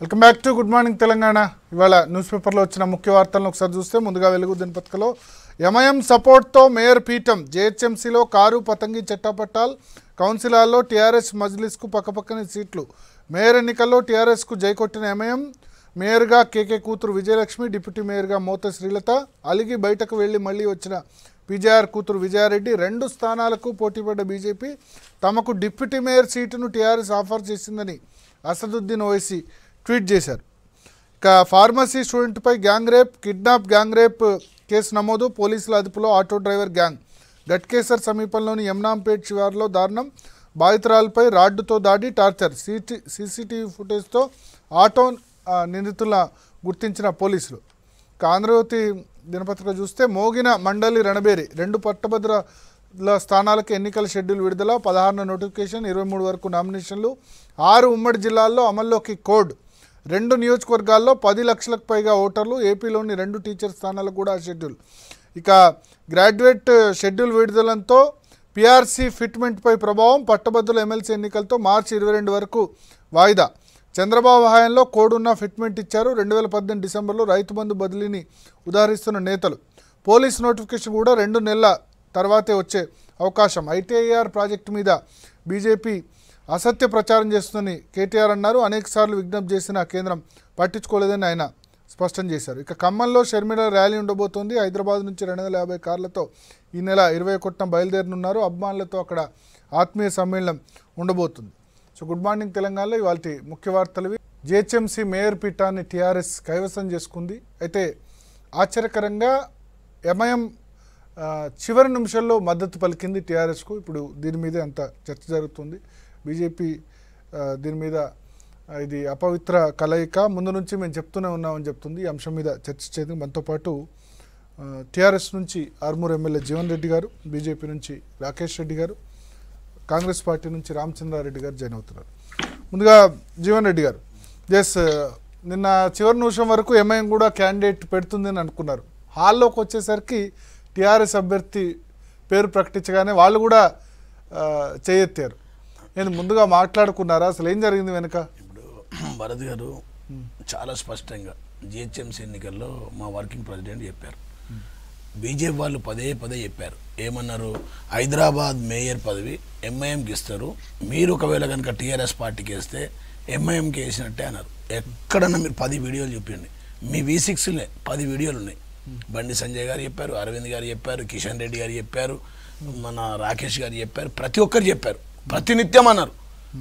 Welcome back to good morning Telangana ఇవాళ news పేపర్లో వచ్చిన ముఖ్య వార్తలను ఒకసారి చూస్తే ముందుగా వెలుగు దినపత్రికలో ఎంఐఎం సపోర్ట్తో మేయర్ పీఠం జేహెచ్ఎంసీలో కారు పతంగి చట్టపట్టాల్ కౌన్సిలాల్లో టీఆర్ఎస్ మజ్లిస్కు పక్కపక్కనే సీట్లు మేయర్ ఎన్నికల్లో టీఆర్ఎస్కు జైకొట్టిన ఎంఐఎం మేయర్గా కేకే కూతురు విజయలక్ష్మి డిప్యూటీ మేయర్గా మోత శ్రీలత అలిగి బయటకు వెళ్లి మళ్ళీ వచ్చిన పీజేఆర్ కూతురు విజయారెడ్డి రెండు స్థానాలకు పోటీపడ్డ బీజేపీ తమకు డిప్యూటీ మేయర్ సీటును టీఆర్ఎస్ ఆఫర్ చేసిందని అసదుద్దీన్ ఓవైసీ ట్వీట్ చేశారు ఇక ఫార్మసీ స్టూడెంట్పై gang rape kidnap gang rape case నమోదు పోలీసుల అదుపులో ఆటో డ్రైవర్ గ్యాంగ్ గట్కేసర్ సమీపంలోని యమునాంపేట్ శివార్లో దారుణం బాధితురాలపై రాడ్డుతో దాడి టార్చర్ సీటీ సీసీటీవీ ఫుటేజ్తో ఆటో ఆ, నిందితుల గుర్తించిన పోలీసులు ఇక ఆంధ్రజ్యోతి దినపత్రిక చూస్తే మోగిన మండలి రణబేరి రెండు పట్టభద్రుల స్థానాలకు ఎన్నికల షెడ్యూల్ విడుదల పదహారున నోటిఫికేషన్ ఇరవై మూడు వరకు నామినేషన్లు ఆరు ఉమ్మడి జిల్లాల్లో అమల్లోకి కోడ్ రెండు నియోజకవర్గాల్లో పది లక్షలకు పైగా ఓటర్లు ఏపీలోని రెండు టీచర్ స్థానాలకు కూడా షెడ్యూల్ ఇక గ్రాడ్యుయేట్ షెడ్యూల్ విడుదలంతో పిఆర్సీ ఫిట్మెంట్పై ప్రభావం పట్టభద్రుల ఎమ్మెల్సీ ఎన్నికలతో మార్చి ఇరవై రెండు వరకు వాయిదా చంద్రబాబు హయాంలో కోడున్న ఫిట్మెంట్ ఇచ్చారు రెండు వేల పద్దెనిమిది డిసెంబర్లో రైతు బంధు బదిలీని ఉదాహరిస్తున్న నేతలు పోలీస్ నోటిఫికేషన్ కూడా రెండు నెలల తర్వాతే వచ్చే అవకాశం ఐటీఐఆర్ ప్రాజెక్టు మీద బీజేపీ అసత్య ప్రచారం చేస్తుందని కేటీఆర్ అన్నారు అనేకసార్లు విజ్ఞప్తి చేసిన కేంద్రం పట్టించుకోలేదని ఆయన స్పష్టం చేశారు ఇక ఖమ్మంలో షర్మిల ర్యాలీ ఉండబోతోంది హైదరాబాద్ నుంచి రెండు వందల యాభై కార్లతో ఈ నెల ఇరవై ఒకటిన బయలుదేరనున్నారు అభిమానులతో అక్కడ ఆత్మీయ సమ్మేళనం ఉండబోతుంది సో గుడ్ మార్నింగ్ తెలంగాణలో ఇవాళ ముఖ్య వార్తలు ఇవి. జిహెచ్ఎంసీ మేయర్ పీఠాన్ని టీఆర్ఎస్ కైవసం చేసుకుంది అయితే ఆశ్చర్యకరంగా ఎంఐఎం ఆ, చివరి నిమిషంలో మద్దతు పలికింది టీఆర్ఎస్కు ఇప్పుడు దీని మీదే అంత చర్చ జరుగుతుంది బీజేపీ ఆ, దీని మీద ఆ, ఇది అపవిత్ర కలయిక ముందు నుంచి మేము చెప్తూనే ఉన్నామని చెప్తుంది ఈ అంశం మీద చర్చించేందుకు మనతో పాటు టీఆర్ఎస్ నుంచి ఆర్మూర్ ఎమ్మెల్యే జీవన్ రెడ్డి గారు బీజేపీ నుంచి రాకేష్ రెడ్డి గారు కాంగ్రెస్ పార్టీ నుంచి రామచంద్రారెడ్డి గారు జాయిన్ అవుతున్నారు ముందుగా జీవన్ రెడ్డి గారు ఎస్ నిన్న చివరి నిమిషం వరకు ఎంఐఎం కూడా క్యాండిడేట్ పెడుతుందని అనుకున్నారు హాల్లోకి వచ్చేసరికి టీఆర్ఎస్ అభ్యర్థి పేరు ప్రకటించగానే వాళ్ళు కూడా ఆ, చేయెత్తారు నేను ముందుగా మాట్లాడుకున్నారా అసలు ఏం జరిగింది వెనుక ఇప్పుడు భరత్ గారు చాలా స్పష్టంగా జిహెచ్ఎంసీ ఎన్నికల్లో మా వర్కింగ్ ప్రెసిడెంట్ చెప్పారు బీజేపీ వాళ్ళు పదే పదే చెప్పారు ఏమన్నారు హైదరాబాద్ మేయర్ పదవి ఎంఐఎంకి ఇస్తారు మీరు ఒకవేళ కనుక టీఆర్ఎస్ పార్టీకి వేస్తే ఎంఐఎంకి వేసినట్టే అన్నారు ఎక్కడన్నా మీరు పది వీడియోలు చూపించండి మీ వి సిక్స్లే పది వీడియోలు ఉన్నాయి బండి సంజయ్ గారు చెప్పారు అరవింద్ గారు చెప్పారు కిషన్ రెడ్డి గారు చెప్పారు మన రాకేష్ గారు చెప్పారు ప్రతి ఒక్కరు చెప్పారు ప్రతినిత్యం అన్నారు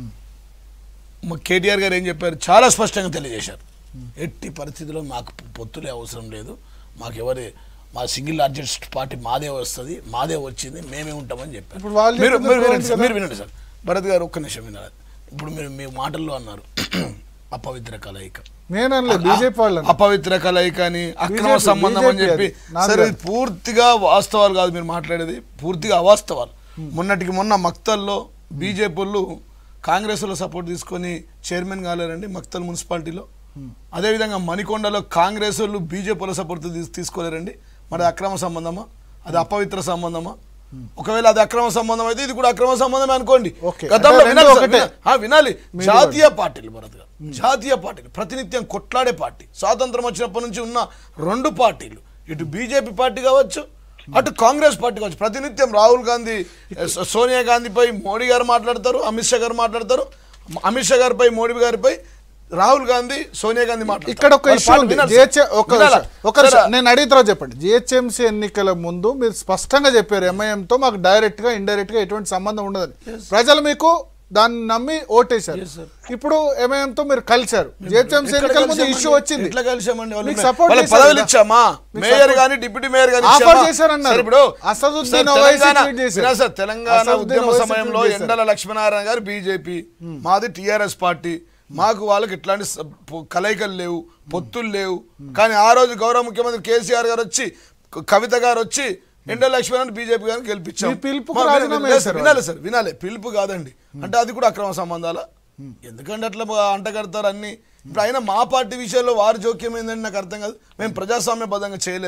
మా కేటీఆర్ గారు ఏం చెప్పారు చాలా స్పష్టంగా తెలియజేశారు ఎట్టి పరిస్థితుల్లో మాకు పొత్తులే అవసరం లేదు మాకు ఎవరి మా సింగిల్ లార్జెస్ట్ పార్టీ మాదే వస్తుంది మాదే వచ్చింది మేమే ఉంటామని చెప్పారు ఇప్పుడు వాళ్ళు మీరు చెప్పింది మీరు వినండి బాగుంది సార్ కదా? మీరు వినండి సార్ భరత్ గారు ఒక్క నిమిషం వినాలి ఇప్పుడు మీరు మీ మాటల్లో అన్నారు అపవిత్ర కలయిక నేను అనలేదు బీజేపీ వాళ్ళని అపవిత్ర కలయిక అని అక్రమ BJP, సంబంధం అని చెప్పి అది, నాది సరే కాదు. ఇది పూర్తిగా వాస్తవాలు కాదు మీరు మాట్లాడేది పూర్తిగా అవాస్తవాలు మొన్నటికి మొన్న మక్తల్లో బీజేపీ వాళ్ళు కాంగ్రెస్ లో సపోర్ట్ తీసుకొని చైర్మన్ కాలేరండి మక్తల్ మున్సిపాలిటీలో అదేవిధంగా మణికొండలో కాంగ్రెస్ వాళ్ళు బీజేపీ వాళ్ళ సపోర్ట్ తీస్- తీసుకోలేరండి మరి అది అక్రమ సంబంధమా అది అపవిత్ర సంబంధమా ఒకవేళ అది అక్రమ సంబంధం అయితే ఇది కూడా అక్రమ సంబంధమే అనుకోండి ఓకే. గతంలో అంటే రెండు వినాలి సార్, ఒకటే. వినాలి. ఆ, వినాలి జాతీయ పార్టీలు భరత్ గారు జాతీయ పార్టీలు ప్రతినిత్యం కొట్లాడే పార్టీ స్వాతంత్రం వచ్చినప్పటి నుంచి ఉన్న రెండు పార్టీలు ఇటు బీజేపీ పార్టీ కావచ్చు అటు కాంగ్రెస్ పార్టీ కావచ్చు ప్రతినిత్యం రాహుల్ గాంధీ సో- సోనియా గాంధీపై మోడీ గారు మాట్లాడతారు అమిత్ షా గారు మాట్లాడతారు అమిత్ షా గారిపై మోడీ గారిపై రాహుల్ గాంధీ సోనియా గాంధీ మాట్లాడతారు ఇక్కడ ఒక వాళ్ళ ఇష్యూ పార్టీ ఉంది వినాలి GH సార్. ఒక వినాలా? నిమిషం, ఒక నిమిషం. సరే, నేను అడిగిన తర్వాత చెప్పండి జిహెచ్ఎంసీ ఎన్నికల ముందు మీరు స్పష్టంగా చెప్పారు ఎంఐఎం తో మాకు డైరెక్ట్ గా ఇండైరెక్ట్ గా ఎటువంటి సంబంధం ఉండదని ప్రజలు మీకు దాన్ని నమ్మి ఓటేశారు Yes, sir. ఇప్పుడు ఎంఐఎం తో మీరు కలిశారు జిహెచ్ఎంసీ ఎట్లా ఎన్నికల ముందు కలిసామండి? ఇష్యూ వచ్చింది ఎట్లా కలిసామండి వాళ్ళు మీకు మే- support వాళ్ళకి చేశారు పదవులు కదా? ఇచ్చామా మీకు మేయర్ support- గాని డిప్యూటీ మేయర్ గాని Offer ఇచ్చామా? చేశారన్నారు. సరే ఇప్పుడు అసదుద్దీన్ సార్ ఓవైసీ తెలంగాణ- ట్వీట్ చేశారు. వినా సార్ తెలంగాణ అసదుద్దీన్ ఉద్యమ ఓవైసీ సమయంలో ట్వీట్ చేశారు. ఎండల లక్ష్మీనారాయణ గారు బీజేపీ మాది టిఆర్ఎస్ పార్టీ మాకు వాళ్ళకి ఇట్లాంటి స- పొ- కలయికలు లేవు పొత్తులు లేవు కానీ ఆ రోజు గౌరవ ముఖ్యమంత్రి కేసీఆర్ గారు వచ్చి క- కవిత గారు వచ్చి ఎండల లక్ష్మీనారాయణ బీజేపీ గారిని గెలిపించాం మీ పిలుపుకు మా- రాజీనామా వినాలి చేశారు వినాలి సార్ వినాలి పిలుపు కాదండి అంటే అది కూడా అక్రమ సంబంధాలా ఎందుకంటే అట్లా అంటగడతారు అన్ని ఇప్పుడు అయినా మా పార్టీ విషయంలో వారి జోక్యం ఏందని నాకు అర్థం కాదు మేము ప్రజాస్వామ్యబద్ధంగా చేయలేదా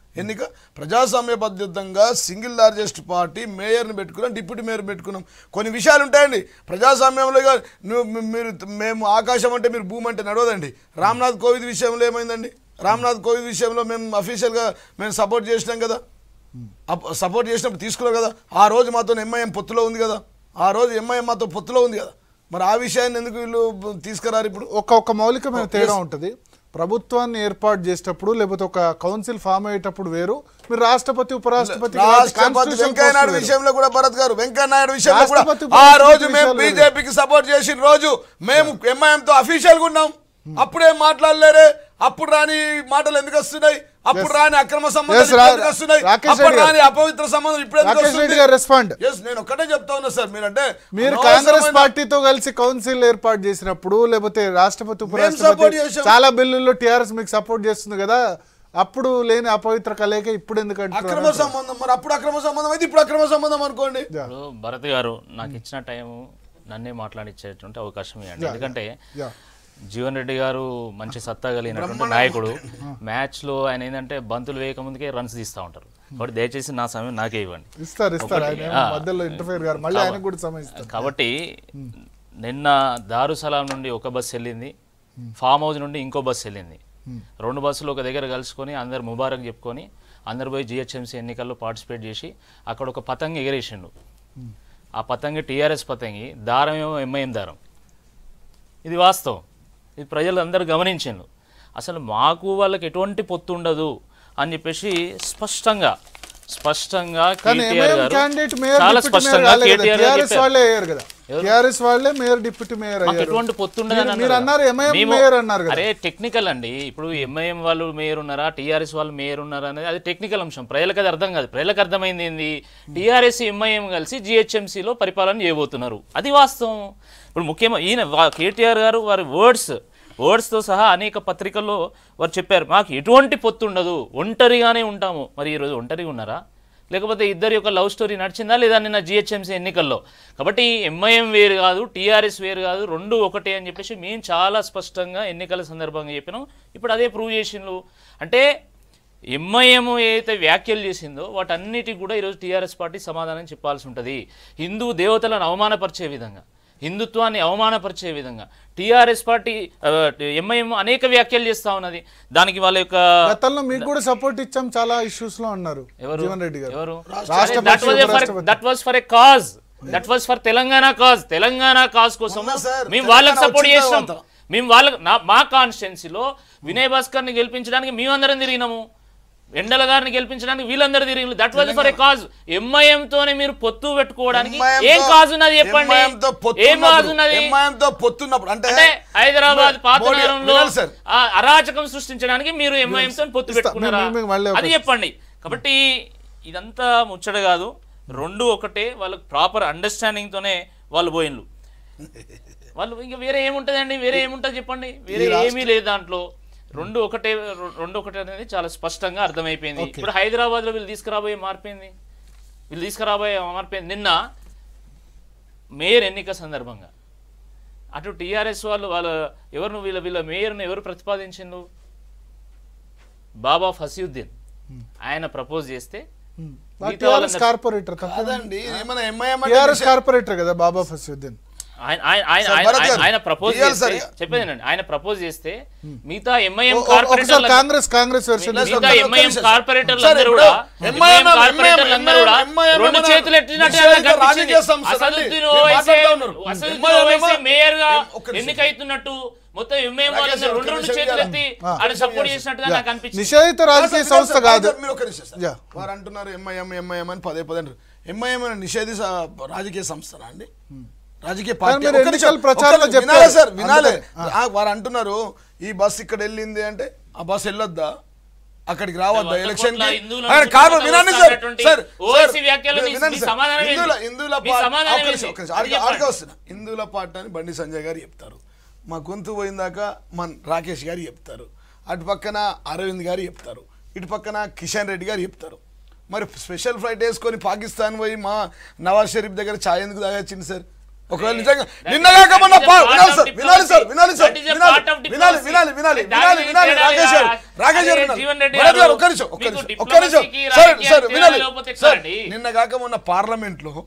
ఎన్నిక ప్రజాస్వామ్యబద్ధంగా సింగిల్ లార్జెస్ట్ పార్టీ మేయర్ని పెట్టుకున్నాం డిప్యూటీ మేయర్ పెట్టుకున్నాం కొన్ని విషయాలు ఉంటాయండి ప్రజాస్వామ్యంలో ఇక నువ్వు మీ- మీరు మేము ఆకాశం అంటే మీరు భూమి అంటే నడవదండి రామ్నాథ్ కోవిద్ విషయంలో ఏమైందండి రామ్నాథ్ కోవిద్ విషయంలో మేము అఫీషియల్గా మేము సపోర్ట్ చేసినాం కదా అప్- సపోర్ట్ చేసినప్పుడు తీసుకున్నాం కదా ఆ రోజు మాతో ఎంఐఎం పొత్తులో ఉంది కదా ఆ రోజు ఎంఐఎం మాతో పొత్తులో ఉంది కదా మరి ఆ విషయాన్ని ఎందుకు వీళ్ళు తీసుకురారు ఇప్పుడు ఒక ఒక మౌలికమైన తేడా ఉంటుంది ప్రభుత్వాన్ని ఏర్పాటు చేసేటప్పుడు లేకపోతే ఒక కౌన్సిల్ ఫామ్ అయ్యేటప్పుడు వేరు మీరు రాష్ట్రపతి ఉపరాష్ట్రపతి ఇలాంటి రాష్ట్రపతి constitution వెంకయ్య నాయుడు post వేరు. విషయంలో కూడా భరత్ గారు వెంకయ్య నాయుడు విషయంలో కూడా రాష్ట్రపతి ఆ ఉపరాష్ట్రపతి రోజు మేము విషయాలు వేరు. బీజేపీకి సపోర్ట్ చేసిన రోజు మేము ఎంఐఎం తో అఫీషియల్ గా ఉన్నాం అప్పుడేం మాట్లాడలేరే అప్పుడు రాని మాటలు ఎందుకు వస్తున్నాయి అప్పుడు Yes. రాని అక్రమ Yes, సంబంధాలు రా- ఎందుకు వస్తున్నాయి రాకేష్ అప్పుడు రెడ్డి గారు. రాని అపవిత్ర సంబంధం ఇప్పుడు ఎందుకు రాకేష్ రెడ్డి వస్తుంది గారు రెస్పాండ్ ఎస్ నేను ఒక్కటే చెప్తా ఉన్నా సార్ మీరంటే మీరు అనవసరమైన- కాంగ్రెస్ పార్టీతో కలిసి కౌన్సిల్ ఏర్పాటు చేసినప్పుడు లేకపోతే రాష్ట్రపతి support ఉపరాష్ట్రపతి చేశాం. చాలా బిల్లుల్లో టిఆర్ఎస్ మీకు సపోర్ట్ చేస్తుంది కదా అప్పుడు లేని అపవిత్ర కలయిక ఇప్పుడు ఎందుకు అక్రమ అంటున్నారు సంబంధం మరి అప్పుడు అక్రమ సంబంధం అయితే ఇప్పుడు అక్రమ సంబంధం అనుకోండి ఇప్పుడు భరత్ గారు నాకు ఇచ్చిన టైం నన్నే మాట్లాడించేటువంటి అవకాశం ఇవ్వండి ఎందుకంటే యా. జీవన్ రెడ్డి గారు మంచి సత్తా కలిగినటువంటి నాయకుడు మ్యాచ్ లో ఆయన ఏంటంటే బంతులు వేయక ముందుకే రన్స్ తీస్తూ ఉంటారు కాబట్టి దయచేసి నా సమయం నాకే ఇవ్వండి ఇస్తారు ఇస్తారు ఒకటి, ఆయన ఆ. మధ్యలో ఇంటర్ఫేర్ గారు మళ్ళీ ఆయన కూడా సమయం ఇస్తారు కాబట్టి నిన్న దారుసలాం నుండి ఒక బస్సు వెళ్ళింది ఫామ్ హౌస్ నుండి ఇంకో బస్సు వెళ్ళింది రెండు బస్సులు ఒక దగ్గర కలుసుకొని అందరు ముబారక్ చెప్పుకొని అందరు పోయి జిహెచ్ఎంసీ ఎన్నికల్లో పార్టిసిపేట్ చేసి అక్కడ ఒక పతంగి ఎగరేసిండు ఆ పతంగి టీఆర్ఎస్ పతంగి దారం ఏమో ఎంఐఎం దారం ఇది వాస్తవం ఇది ప్రజలు అందరూ గమనించారు అసలు మాకు వాళ్ళకి ఎటువంటి పొత్తు ఉండదు అని చెప్పేసి స్పష్టంగా స్పష్టంగా కానీ కేటీఆర్ ఎంఐఎం గారు క్యాండిడేట్ మేయర్ చాలా డిప్యూటీ మేయర్ స్పష్టంగా కాలే కదా కేటీఆర్ గారు టిఆర్ఎస్ చెప్పారు. వాళ్ళే అయ్యారు కదా టిఆర్ఎస్ వాళ్ళే మేయర్ డిప్యూటీ మేయర్ మాకు అయ్యారు ఎటువంటి పొత్తు ఉండదని మీరు- అన్నారు మీరు కదా. అన్నారు ఎంఐఎం మేము- మేయర్ అన్నారు కదా అరే టెక్నికల్ అండి ఇప్పుడు ఎంఐఎం వాళ్ళు మేయర్ ఉన్నారా టీఆర్ఎస్ వాళ్ళు మేయర్ ఉన్నారా అనేది అది టెక్నికల్ అంశం ప్రజలకు అది అర్థం కాదు ప్రజలకు అర్థమైంది ఏంది టీఆర్ఎస్ ఎంఐఎం కలిసి జిహెచ్ఎంసీలో పరిపాలన చేయబోతున్నారు అది వాస్తవం ఇప్పుడు ముఖ్యమైన ఈయన వా- కేటీఆర్ గారు వారి వర్డ్స్ వర్డ్స్తో సహా అనేక పత్రికల్లో వారు చెప్పారు మాకు ఎటువంటి పొత్తు ఉండదు ఒంటరిగానే ఉంటాము మరి ఈరోజు ఒంటరిగా ఉన్నారా లేకపోతే ఇద్దరి యొక్క లవ్ స్టోరీ నడిచిందా లేదా నిన్న జిహెచ్ఎంసీ ఎన్నికల్లో కాబట్టి ఎంఐఎం వేరు కాదు టీఆర్ఎస్ వేరు కాదు రెండు ఒకటే అని చెప్పేసి మేము చాలా స్పష్టంగా ఎన్నికల సందర్భంగా చెప్పినాం ఇప్పుడు అదే ప్రూవ్ చేసిండ్రు అంటే ఎంఐఎం ఏదైతే వ్యాఖ్యలు చేసిందో వాటన్నిటికి కూడా ఈరోజు టీఆర్ఎస్ పార్టీ సమాధానం చెప్పాల్సి ఉంటుంది హిందూ దేవతలను అవమానపరిచే విధంగా హిందుత్వాన్ని అవమానపరిచే విధంగా టీఆర్ఎస్ పార్టీ ఎంఐఎం అనేక వ్యాఖ్యలు చేస్తా ఉన్నది దానికి వాళ్ళ యొక్క గతంలో మీకు కూడా సపోర్ట్ ఇచ్చాం చాలా ఇష్యూస్ లో అన్నారు ఎవరు జీవన్ రెడ్డి గారు ఎవరు రాష్ట్రపతి, దట్ వాజ్ ఫర్ ఉపరాష్ట్రపతి. That was for a cause that was for Telangana cause Telangana cause కోసం ఉన్నా సార్, మేము తెలంగాణ వాళ్ళకి సపోర్ట్ వచ్చిన చేసినాం తర్వాత. మేము వాళ్ళకి నా- మా కాన్స్టిట్యున్సీలో వినయ్ భాస్కర్ ని గెలిపించడానికి మేమందరం తిరిగినాము ఎండల గారిని గెలిపించడానికి వీళ్ళందరూ తిరిగిన that was for a cause MIM తోనే మీరు పొత్తు పెట్టుకోవడానికి MIM ఏం తో- కాజ్ ఉన్నది చెప్పండి MIM తో పొత్తు ఏం కాజ్ ఉన్నప్పుడు- ఉన్నది MIM తో పొత్తున్నప్పుడు అంటే అంటే హైదరాబాద్ పాత మోడీ- నగరంలో వినాలి సార్. ఆ అరాచకం సృష్టించడానికి మీరు ఎంఐఎం తో పొత్తు ఇస్తా. పెట్టుకున్నారా మేము- మేము మళ్ళీ అది చెప్పండి కాబట్టి ఇదంతా ముచ్చట కాదు రెండు ఒకటే వాళ్ళకి ప్రాపర్ అండర్స్టాండింగ్ తోనే వాళ్ళు పోయిన్లు వాళ్ళు ఇంకా వేరే ఏముంటదండి వేరే ఏముంటది చెప్పండి వేరే ఏమీ లేదు దాంట్లో రెండు ఒకటే రె- రెండు ఒకటే అనేది చాలా స్పష్టంగా అర్థమైపోయింది ఇప్పుడు హైదరాబాద్ లో వీళ్ళు తీసుకురాబోయే మార్పేంది వీళ్ళు తీసుకురాబోయే మార్పేంది నిన్న మేయర్ ఎన్నిక సందర్భంగా అటు టీఆర్ఎస్ వాళ్ళు వాళ్ళ ఎవరిని వీళ్ళ వీళ్ళ మేయర్ను ఎవరు ప్రతిపాదించిండు బాబా ఫసీయుద్దీన్ ఆయన ప్రపోజ్ చేస్తే మిగతా టిఆర్ఎస్ వాళ్ళందరూ- కార్పొరేటర్ తప్ప కాదండి ఏమైనా ఎంఐఎం టిఆర్ఎస్ కార్పొరేటర్ కదా బాబా ఫసీయుద్దీన్ ఆయన ఆయన ఆయన సార్, ఆయన- భరత్ ఆయన- గారు, ఆయన ప్రపోజ్ తీయాలి చేస్తే సార్. చెప్పేదేనండి ఆయన ప్రపోజ్ చేస్తే మిగతా ఎంఐఎం ఓ- ఓ- ఒకసారి కార్పొరేటర్ కాంగ్రెస్ కాంగ్రెస్ వెర్షన్ లేదు, మిగతా ఒక్క ఎంఐఎం నిమిషం. కార్పొరేటర్లు సార్, అందరూ ఇప్పుడు కూడా ఎంఐఎం ఎంఐఎం కార్పొరేటర్లు అందరూ కూడా ఎంఐఎం రెండు ఏమన్నా చేతులు ఎట్టినట్టు నిషేధిత కనిపించింది. రాజకీయ సంస్థ అండి. అసదుద్దీన్ మీరు ఓవైసీ మాట్లాడుతూ ఉన్నారు. అసదుద్దీన్ ఎంఐఎం ఓవైసీ ఏమో- మేయర్ గా ఒక్క నిమిషం. ఎన్నికైతున్నట్టు మొత్తం ఎంఐఎం రాకేష్ వాళ్ళందరూ గారు, రెండు ఒక్క రెండు నిమిషం చేతులు ఇవ్వాలి. ఎత్తి ఆయన సపోర్ట్ చేసినట్టుగా నాకు అనిపించింది నిషేధిత రాజకీయ సార్, సంస్థ సార్, కాదు సార్, మీరు ఒక నిమిషం సార్. యా. వారు అంటున్నారు ఎంఐఎం ఎంఐఎం అని పదే పదే అంటారు ఎంఐఎం అనే నిషేధిత రాజకీయ సంస్థనా అండి రాజకీయ పార్టీ మీరు ఒక్క నిమిషం, ఎన్నికల ప్రచారంలో ఒక్క నిమిషం. చెప్పారు. వినాలే సార్ వినాలే అందుకని, ఆ, వారు అంటున్నారు ఈ బస్ ఇక్కడ వెళ్ళింది అంటే ఆ బస్ వెళ్ళొద్దా అక్కడికి రావద్దా వంద ఎలక్షన్ కోట్ల హిందువుల ఆయన నుంచి కాదు కొంత వినండి సార్ వస్తున్నటువంటి సార్ ఓవైసీ సార్, వ్యాఖ్యలు మీ- వినండి మీ సార్. సమాధానం ఏంది? హిందువుల హిందువుల మీ పార్టీ- సమాధానం ఒక్క నిమిషం, ఏంది? ఒక్క నిమిషం. అది ఆడికి- చెప్పండి. ఆడికే వస్తున్నా హిందువుల పార్టీ అని బండి సంజయ్ గారు చెప్తారు మా గొంతు పోయిందాక మన రాకేష్ గారు చెప్తారు అటు పక్కన అరవింద్ గారు చెప్తారు ఇటు పక్కన కిషన్ రెడ్డి గారు చెప్తారు మరి స్పెషల్ ఫ్లైట్ వేసుకొని పాకిస్తాన్ పోయి మా నవాజ్ షరీఫ్ దగ్గర ఛాయ్ ఎందుకు తాగొచ్చింది సార్ ఒకవేళ నిజంగా That నిన్న is- కాక మొన్న that is a పా- part వినాలి of సార్ వినాలి సార్ diplomacy. వినాలి సార్ That is a వినాలి part of వినాలి diplomacy. వినాలి వినాలి దాని వినాలి వినాలి తేడా రాకేష్ గారు లేదా? రాకేష్ గారు అదే వినాలి. జీవన్ రెడ్డి భరత్ గారు గారు, ఒక్క నిమిషం ఒక్క మీకు నిమిషం ఒక్క నిమిషం diplomacy కి సార్ రాజకీయానికి సార్ తేడా వినాలి లేకపోతే ఎట్లా సార్ అండి? నిన్న కాక మొన్న పార్లమెంట్ లో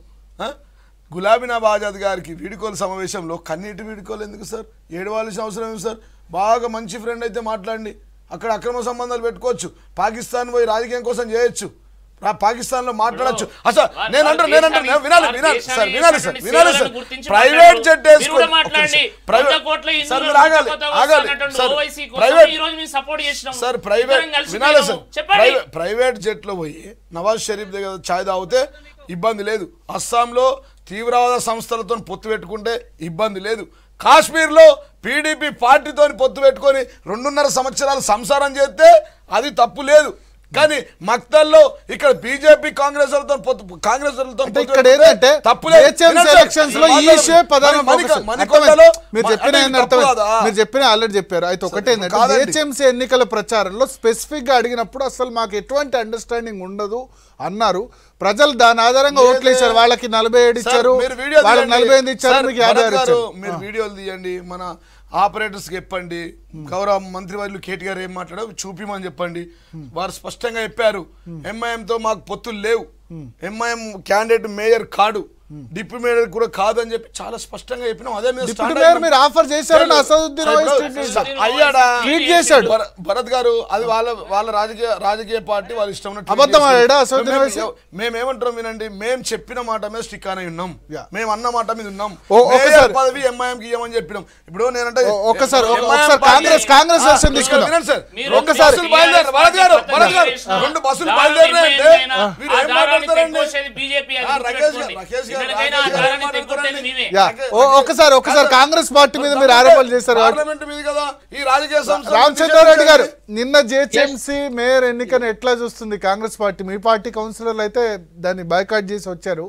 గులాబీనాబ్ ఆజాద్ గారికి వీడుకోలు సమావేశంలో కన్నీటి వీడుకోలు ఎందుకు సార్ ఏడవాల్సిన అవసరం ఏమి సార్ బాగా మంచి ఫ్రెండ్ అయితే మాట్లాడండి అక్కడ అక్రమ సంబంధాలు పెట్టుకోవచ్చు పాకిస్తాన్ పోయి రాజకీయం కోసం చేయొచ్చు రా- పాకిస్తాన్ లో మాట్లాడచ్చు అసలు వారి- నేను అంటారు వారి నేను అంటారు దేశాన్ని- వినాలి వారి వినాలి దేశాన్ని సార్ వినాలి సార్ చేసినటువంటి వినాలి సార్ సేవలను గుర్తించి ప్రైవేట్ మాట్లాడు. జెట్ మీరు వేసుకొని కూడా మాట్లాడండి. ప్రైవేట్ వంద కోట్ల సార్ హిందువులు మీరు ఆగాలి కొత్త ఆగాలి వస్తున్నటువంటి సార్ OIC కోసం ప్రైవేట్ ఈ రోజు మేము సపోర్ట్ చేసినాం సార్ ప్రైవేట్ ఇద్దరం కలిసి వినాలి పోయినాము. సార్ చెప్పండి ప్రైవేట్ ప్రైవేట్ జెట్లో పోయి నవాజ్ షరీఫ్ దగ్గర ఛాయ్ తాగితే ఇబ్బంది లేదు అస్సాంలో తీవ్రవాద సంస్థలతో పొత్తు పెట్టుకుంటే ఇబ్బంది లేదు కాశ్మీర్లో పీడీపీ పార్టీతో పొత్తు పెట్టుకొని రెండున్నర సంవత్సరాలు సంసారం చేస్తే అది తప్పు లేదు కానీ మక్తల్లో ఇక్కడ బీజేపీ కాంగ్రెస్ వాళ్ళతో పొత్తు కాంగ్రెస్ వాళ్ళతో అంటే పొత్తు ఇక్కడ పెట్టుకుంటే ఏంటంటే తప్పు లేదు. HMC వినండి సార్, ఎలక్షన్స్ లో ఈ మాట్లాడండి. ఇష్యూ ప్రధాన మరి మణిక- focus. మణికొండలో అర్థమైంది. మీరు చెప్పిన అంటే ఏంది ఇది తప్పు అర్థమైంది. కాదా? మీరు చెప్పిన ఆల్రెడీ చెప్పారు అయితే ఒకటి ఏంటంటే కాదండి. జిహెచ్ఎంసీ ఎన్నికల ప్రచారంలో స్పెసిఫిక్ గా అడిగినప్పుడు అసలు మాకు ఎటువంటి అండర్స్టాండింగ్ ఉండదు అన్నారు ప్రజలు దాని ఆధారంగా ఓట్లు వేశారు వాళ్ళకి నలభై ఏడు సార్, ఇచ్చారు మీరు వీడియో వాళ్ళకి తీయండి. నలభై ఎనిమిది ఇచ్చారు సార్, మీకు యాభై ఆరు భరత్ గారు, ఇచ్చారు మీరు వీడియోలు తీయండి మన ఆపరేటర్స్ చెప్పండి గౌరవ మంత్రి వాళ్ళు కేటీ గారు ఏం మాట్లాడారు చూపిమని చెప్పండి వారు స్పష్టంగా చెప్పారు ఎంఐఎం తో మాకు పొత్తులు లేవు ఎంఐఎం క్యాండిడేట్ మేయర్ కాడు డిప్యూటీ మేయర్ కూడా కాదని చెప్పి చాలా స్పష్టంగా చెప్పినాం అదే మీద డిప్యూటీ stand మేయర్ అయినాం. మీరు ఆఫర్ చేశారని అసదుద్దీన్ సార్, ఓవైసీ ఇప్పుడు ట్వీట్ సార్, చేశారు. అయ్యాడా ట్వీట్ చేశాడు. భర- భరత్ గారు అది వాళ్ళ వాళ్ళ రాజకీయ రాజకీయ పార్టీ వాళ్ళ ఇష్టం ఉన్నట్టు అబద్ధం ట్వీట్ ఆడాడా చేసుకుంటారు. అసదుద్దీన్ మేము- ఓవైసీ? మేము ఏమంటాం వినండి మేము చెప్పిన మాట మీద స్టిక్ అని ఉన్నాం యా. మేము అన్న మాట మీద ఉన్నాం ఓ, ఒకసారి- మేయర్ పదవి ఎంఐఎం కి ఇవ్వమని చెప్పినాం ఇప్పుడు నేనంటే ఓ, ఒక్కసారి, ఒక- MIM ఒకసారి పార్టీ- కాంగ్రెస్- కాంగ్రెస్ ఆ, version తీసుకుందాం. వినండి సార్ మీరు రెండు ఒక్కసారి- బస్సులు బయలుదేరు భరత్ గారు భరత్ గారు రెండు బస్సులు బయలుదేరినాయంటే మీరు ఏం మాట్లాడతారండి బీజేపీ ఆ, రాకేష్ గారు, రాకేష్ గారు, రాకేష్ గారు ఏం మాట్లాడతారండి? మేమే యా ఓ, ఒకసారి ఒకసారి కాంగ్రెస్ పార్టీ మీద మీరు ఆరోపణలు చేశారు కాబట్టి పార్లమెంట్ మీద కదా ఈ రాజకీయ సంస్థ రామచంద్రారెడ్డి గారు నిన్న జిహెచ్ఎంసీ మేయర్ ఎన్నికను ఎట్లా చూస్తుంది కాంగ్రెస్ పార్టీ మీ పార్టీ కౌన్సిలర్లు అయితే దాన్ని బాయ్కాట్ చేసి వచ్చారు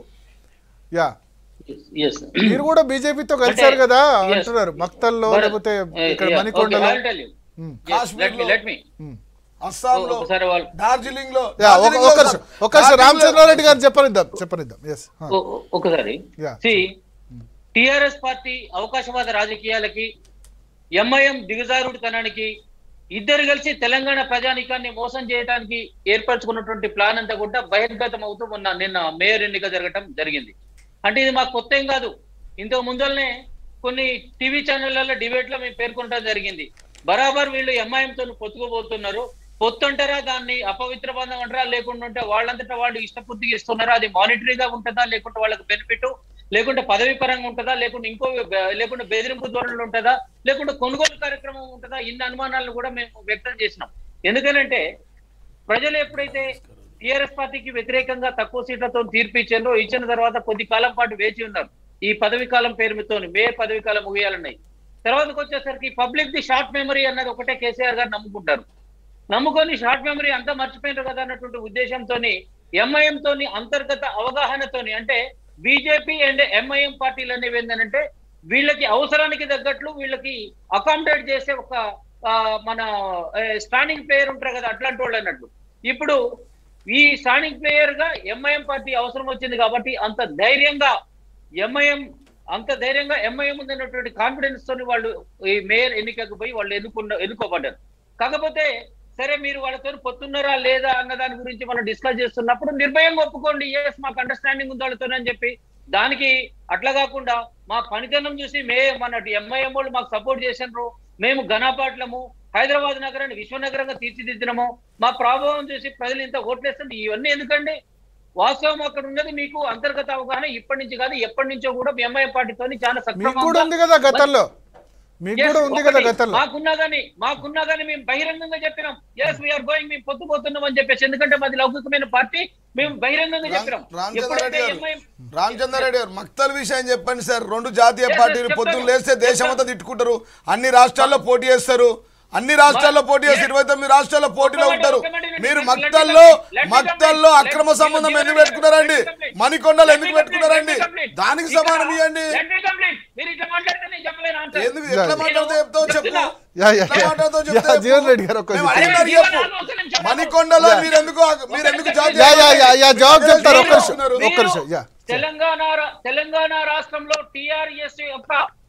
యా yes మీరు కూడా బీజేపీతో కలిశారు కదా yes. అంటున్నారు మక్తల్లో Bharat, లేకపోతే eh, ఇక్కడ yeah, మణికొండలో okay, I'll tell you. Hmm. Yes, let me కాశ్మీర్లో- let me అస్సాంలో ఒకసారి వాళ్ళు డార్జిలింగ్ లో యా ఒక ఒక నిమిషం ఒక నిమిషం రామచంద్రారెడ్డి గారు చెప్పనిద్దాం చెప్పనిద్దాం ఎస్ ఓ- ఓ- ఒకసారి Yeah. సి టిఆర్ఎస్ పార్టీ అవకాశవాద రాజకీయాలకి ఎంఐఎం దిగజారుడుతనానికి ఇద్దరు కలిసి తెలంగాణ ప్రజానికాన్ని మోసం చేయడానికి ఏర్పరచుకున్నటువంటి ప్లాన్ అంతా కూడా బహిర్గతం అవుతూ మొన్న నిన్న మేయర్ ఎన్నిక జరగటం జరిగింది అంటే ఇది మాకు కొత్త ఏం కాదు ఇంతకు ముందరనే కొన్ని టీవీ ఛానళ్లలో డిబేట్ లో మేము పేర్కొనడం జరిగింది బరాబర్ వీళ్ళు ఎంఐఎం తో పొత్తుకోబోతున్నారు పొత్తు అంటారా దాన్ని అపవిత్ర బంధం అంటారా లేకుండా ఉంటే వాళ్ళంతటా వాళ్ళు ఇష్టపూర్తిగా ఇస్తున్నారా అది మానిటరీగా ఉంటుందా లేకుంటే వాళ్ళకి బెనిఫిట్ లేకుంటే పదవి పరంగా ఉంటుందా లేకుంటే ఇంకో బె- లేకుంటే బెదిరింపు ధోరణులు ఉంటుందా లేకుంటే కొనుగోలు కార్యక్రమం ఉంటుందా ఇన్ని అనుమానాలను కూడా మేము వ్యక్తం చేసినాం ఎందుకనంటే ప్రజలు ఎప్పుడైతే టిఆర్ఎస్ పార్టీకి వ్యతిరేకంగా తక్కువ సీట్లతో తీర్పు ఇచ్చారో ఇచ్చిన తర్వాత కొద్ది కాలం పాటు వేచి ఉన్నారు ఈ పదవి కాలం పేరుతో మేయర్ పదవి కాలం ముగియాలన్నాయి తర్వాతకి వచ్చేసరికి పబ్లిక్ ది షార్ట్ మెమరీ అన్నది ఒకటే కేసీఆర్ గారు నమ్ముకుంటారు నమ్ముకొని షార్ట్ మెమరీ అంతా మర్చిపోయినారు కదా అన్నటువంటి ఉద్దేశంతో ఎంఐఎం తోని అంతర్గత అవగాహనతోని అంటే బీజేపీ అండ్ ఎంఐఎం పార్టీలు అనేవి ఏంటంటే వీళ్ళకి అవసరానికి తగ్గట్లు వీళ్ళకి అకామిడేట్ చేసే ఒక ఆ, మన స్టాండింగ్ ప్లేయర్ ఉంటారు కదా అట్లాంటి వాళ్ళు అన్నట్లు ఇప్పుడు ఈ స్టాండింగ్ ప్లేయర్ గా ఎంఐఎం పార్టీ అవసరం వచ్చింది కాబట్టి అంత ధైర్యంగా ఎంఐఎం అంత ధైర్యంగా ఎంఐఎం ఉందన్నటువంటి కాన్ఫిడెన్స్ తోని వాళ్ళు ఈ మేయర్ ఎన్నికకు పోయి వాళ్ళు ఎన్నుకున్న ఎన్నుకోబడ్డారు కాకపోతే సరే మీరు వాళ్ళతో పొత్తున్నారా లేదా అన్న దాని గురించి మనం డిస్కస్ చేస్తున్నప్పుడు నిర్భయంగా ఒప్పుకోండి ఎస్ మాకు అండర్స్టాండింగ్ ఉంది వాళ్ళతో అని చెప్పి దానికి అట్లా కాకుండా మా పనితనం చూసి మే మన ఎంఐఎం వాళ్ళు మాకు సపోర్ట్ చేసినారు మేము ఘనపాట్లము హైదరాబాద్ నగరాన్ని విశ్వనగరంగా తీర్చిదిద్దినము మా ప్రభావం చూసి ప్రజలు ఇంత ఓట్లేస్తుంది ఇవన్నీ ఎందుకండి వాస్తవం అక్కడ ఉన్నది మీకు అంతర్గత అవగాహన ఇప్పటి నుంచి కాదు ఎప్పటి నుంచో కూడా ఎంఐఎం పార్టీతో చాలా మీకు కూడా సక్రమంగా ఉంది కదా గతంలో మీకు Yes, కూడా ఉంది కదా ఒకటి. గతంలో మాకున్నా గానీ మాకున్నా గానీ మేము బహిరంగంగా చెప్పినాం ఎస్ వీఆర్ గోయింగ్ మేము పొత్తుపోతున్నాం అని చెప్పేసి ఎందుకంటే మాది లౌకికమైన పార్టీ మేము బహిరంగంగా చెప్పినాం రామచంద్రారెడ్డి ఎప్పుడైతే గారు ఎంఐఎం రామచంద్రారెడ్డి గారు మక్తల్ విషయం చెప్పండి సార్ రెండు జాతీయ Yes, పార్టీలు yes, పొద్దున్న చెప్పాను. లేస్తే దేశమంతా తిట్టుకుంటారు అన్ని రాష్ట్రాల్లో పోటీ చేస్తారు అన్ని రాష్ట్రాల్లో పోటీ చేసి ఇరవై తొమ్మిది రాష్ట్రాల్లో పోటీలో ఒక్క ఉంటారు మాట, ఒక్క మాట, మీరు let me మక్తల్లో complete, let me మక్తల్లో complete, అక్రమ let me సంబంధం complete, ఎందుకు పెట్టుకున్నారండి let me complete. మణికొండలు Let ఎందుకు me complete, పెట్టుకున్నారండి let me complete. దానికి ఇక్కడ సమానం ఇవ్వండి let me complete. మీరు ఇట్లా మాట్లాడితే నేను చెప్పలేను answer. ఎందుకు ఎట్లా మాట్లాడితే చెప్తావు చెప్పు చెప్తున్నా. యా, యా, ఎట్లా యా. మాట్లాడతావు యా, చెప్తే జీవన్ చెప్పు. రెడ్డి గారు ఒక్క మేము నిమిషం. అడిగినారు జీవన్ చెప్పు. రెడ్డి ఒక నిమిషం. మణికొండలో యా. మీరు ఎందుకు మీరు ఎందుకు జాతీయ యా, యా, యా, యా, జవాబు చెప్తారు ఒక్క నిమిషం చేస్తున్నారు? ఒక్క నిమిషం యా తెలంగాణ రా- తెలంగాణ రాష్ట్రంలో టిఆర్ఎస్ యొక్క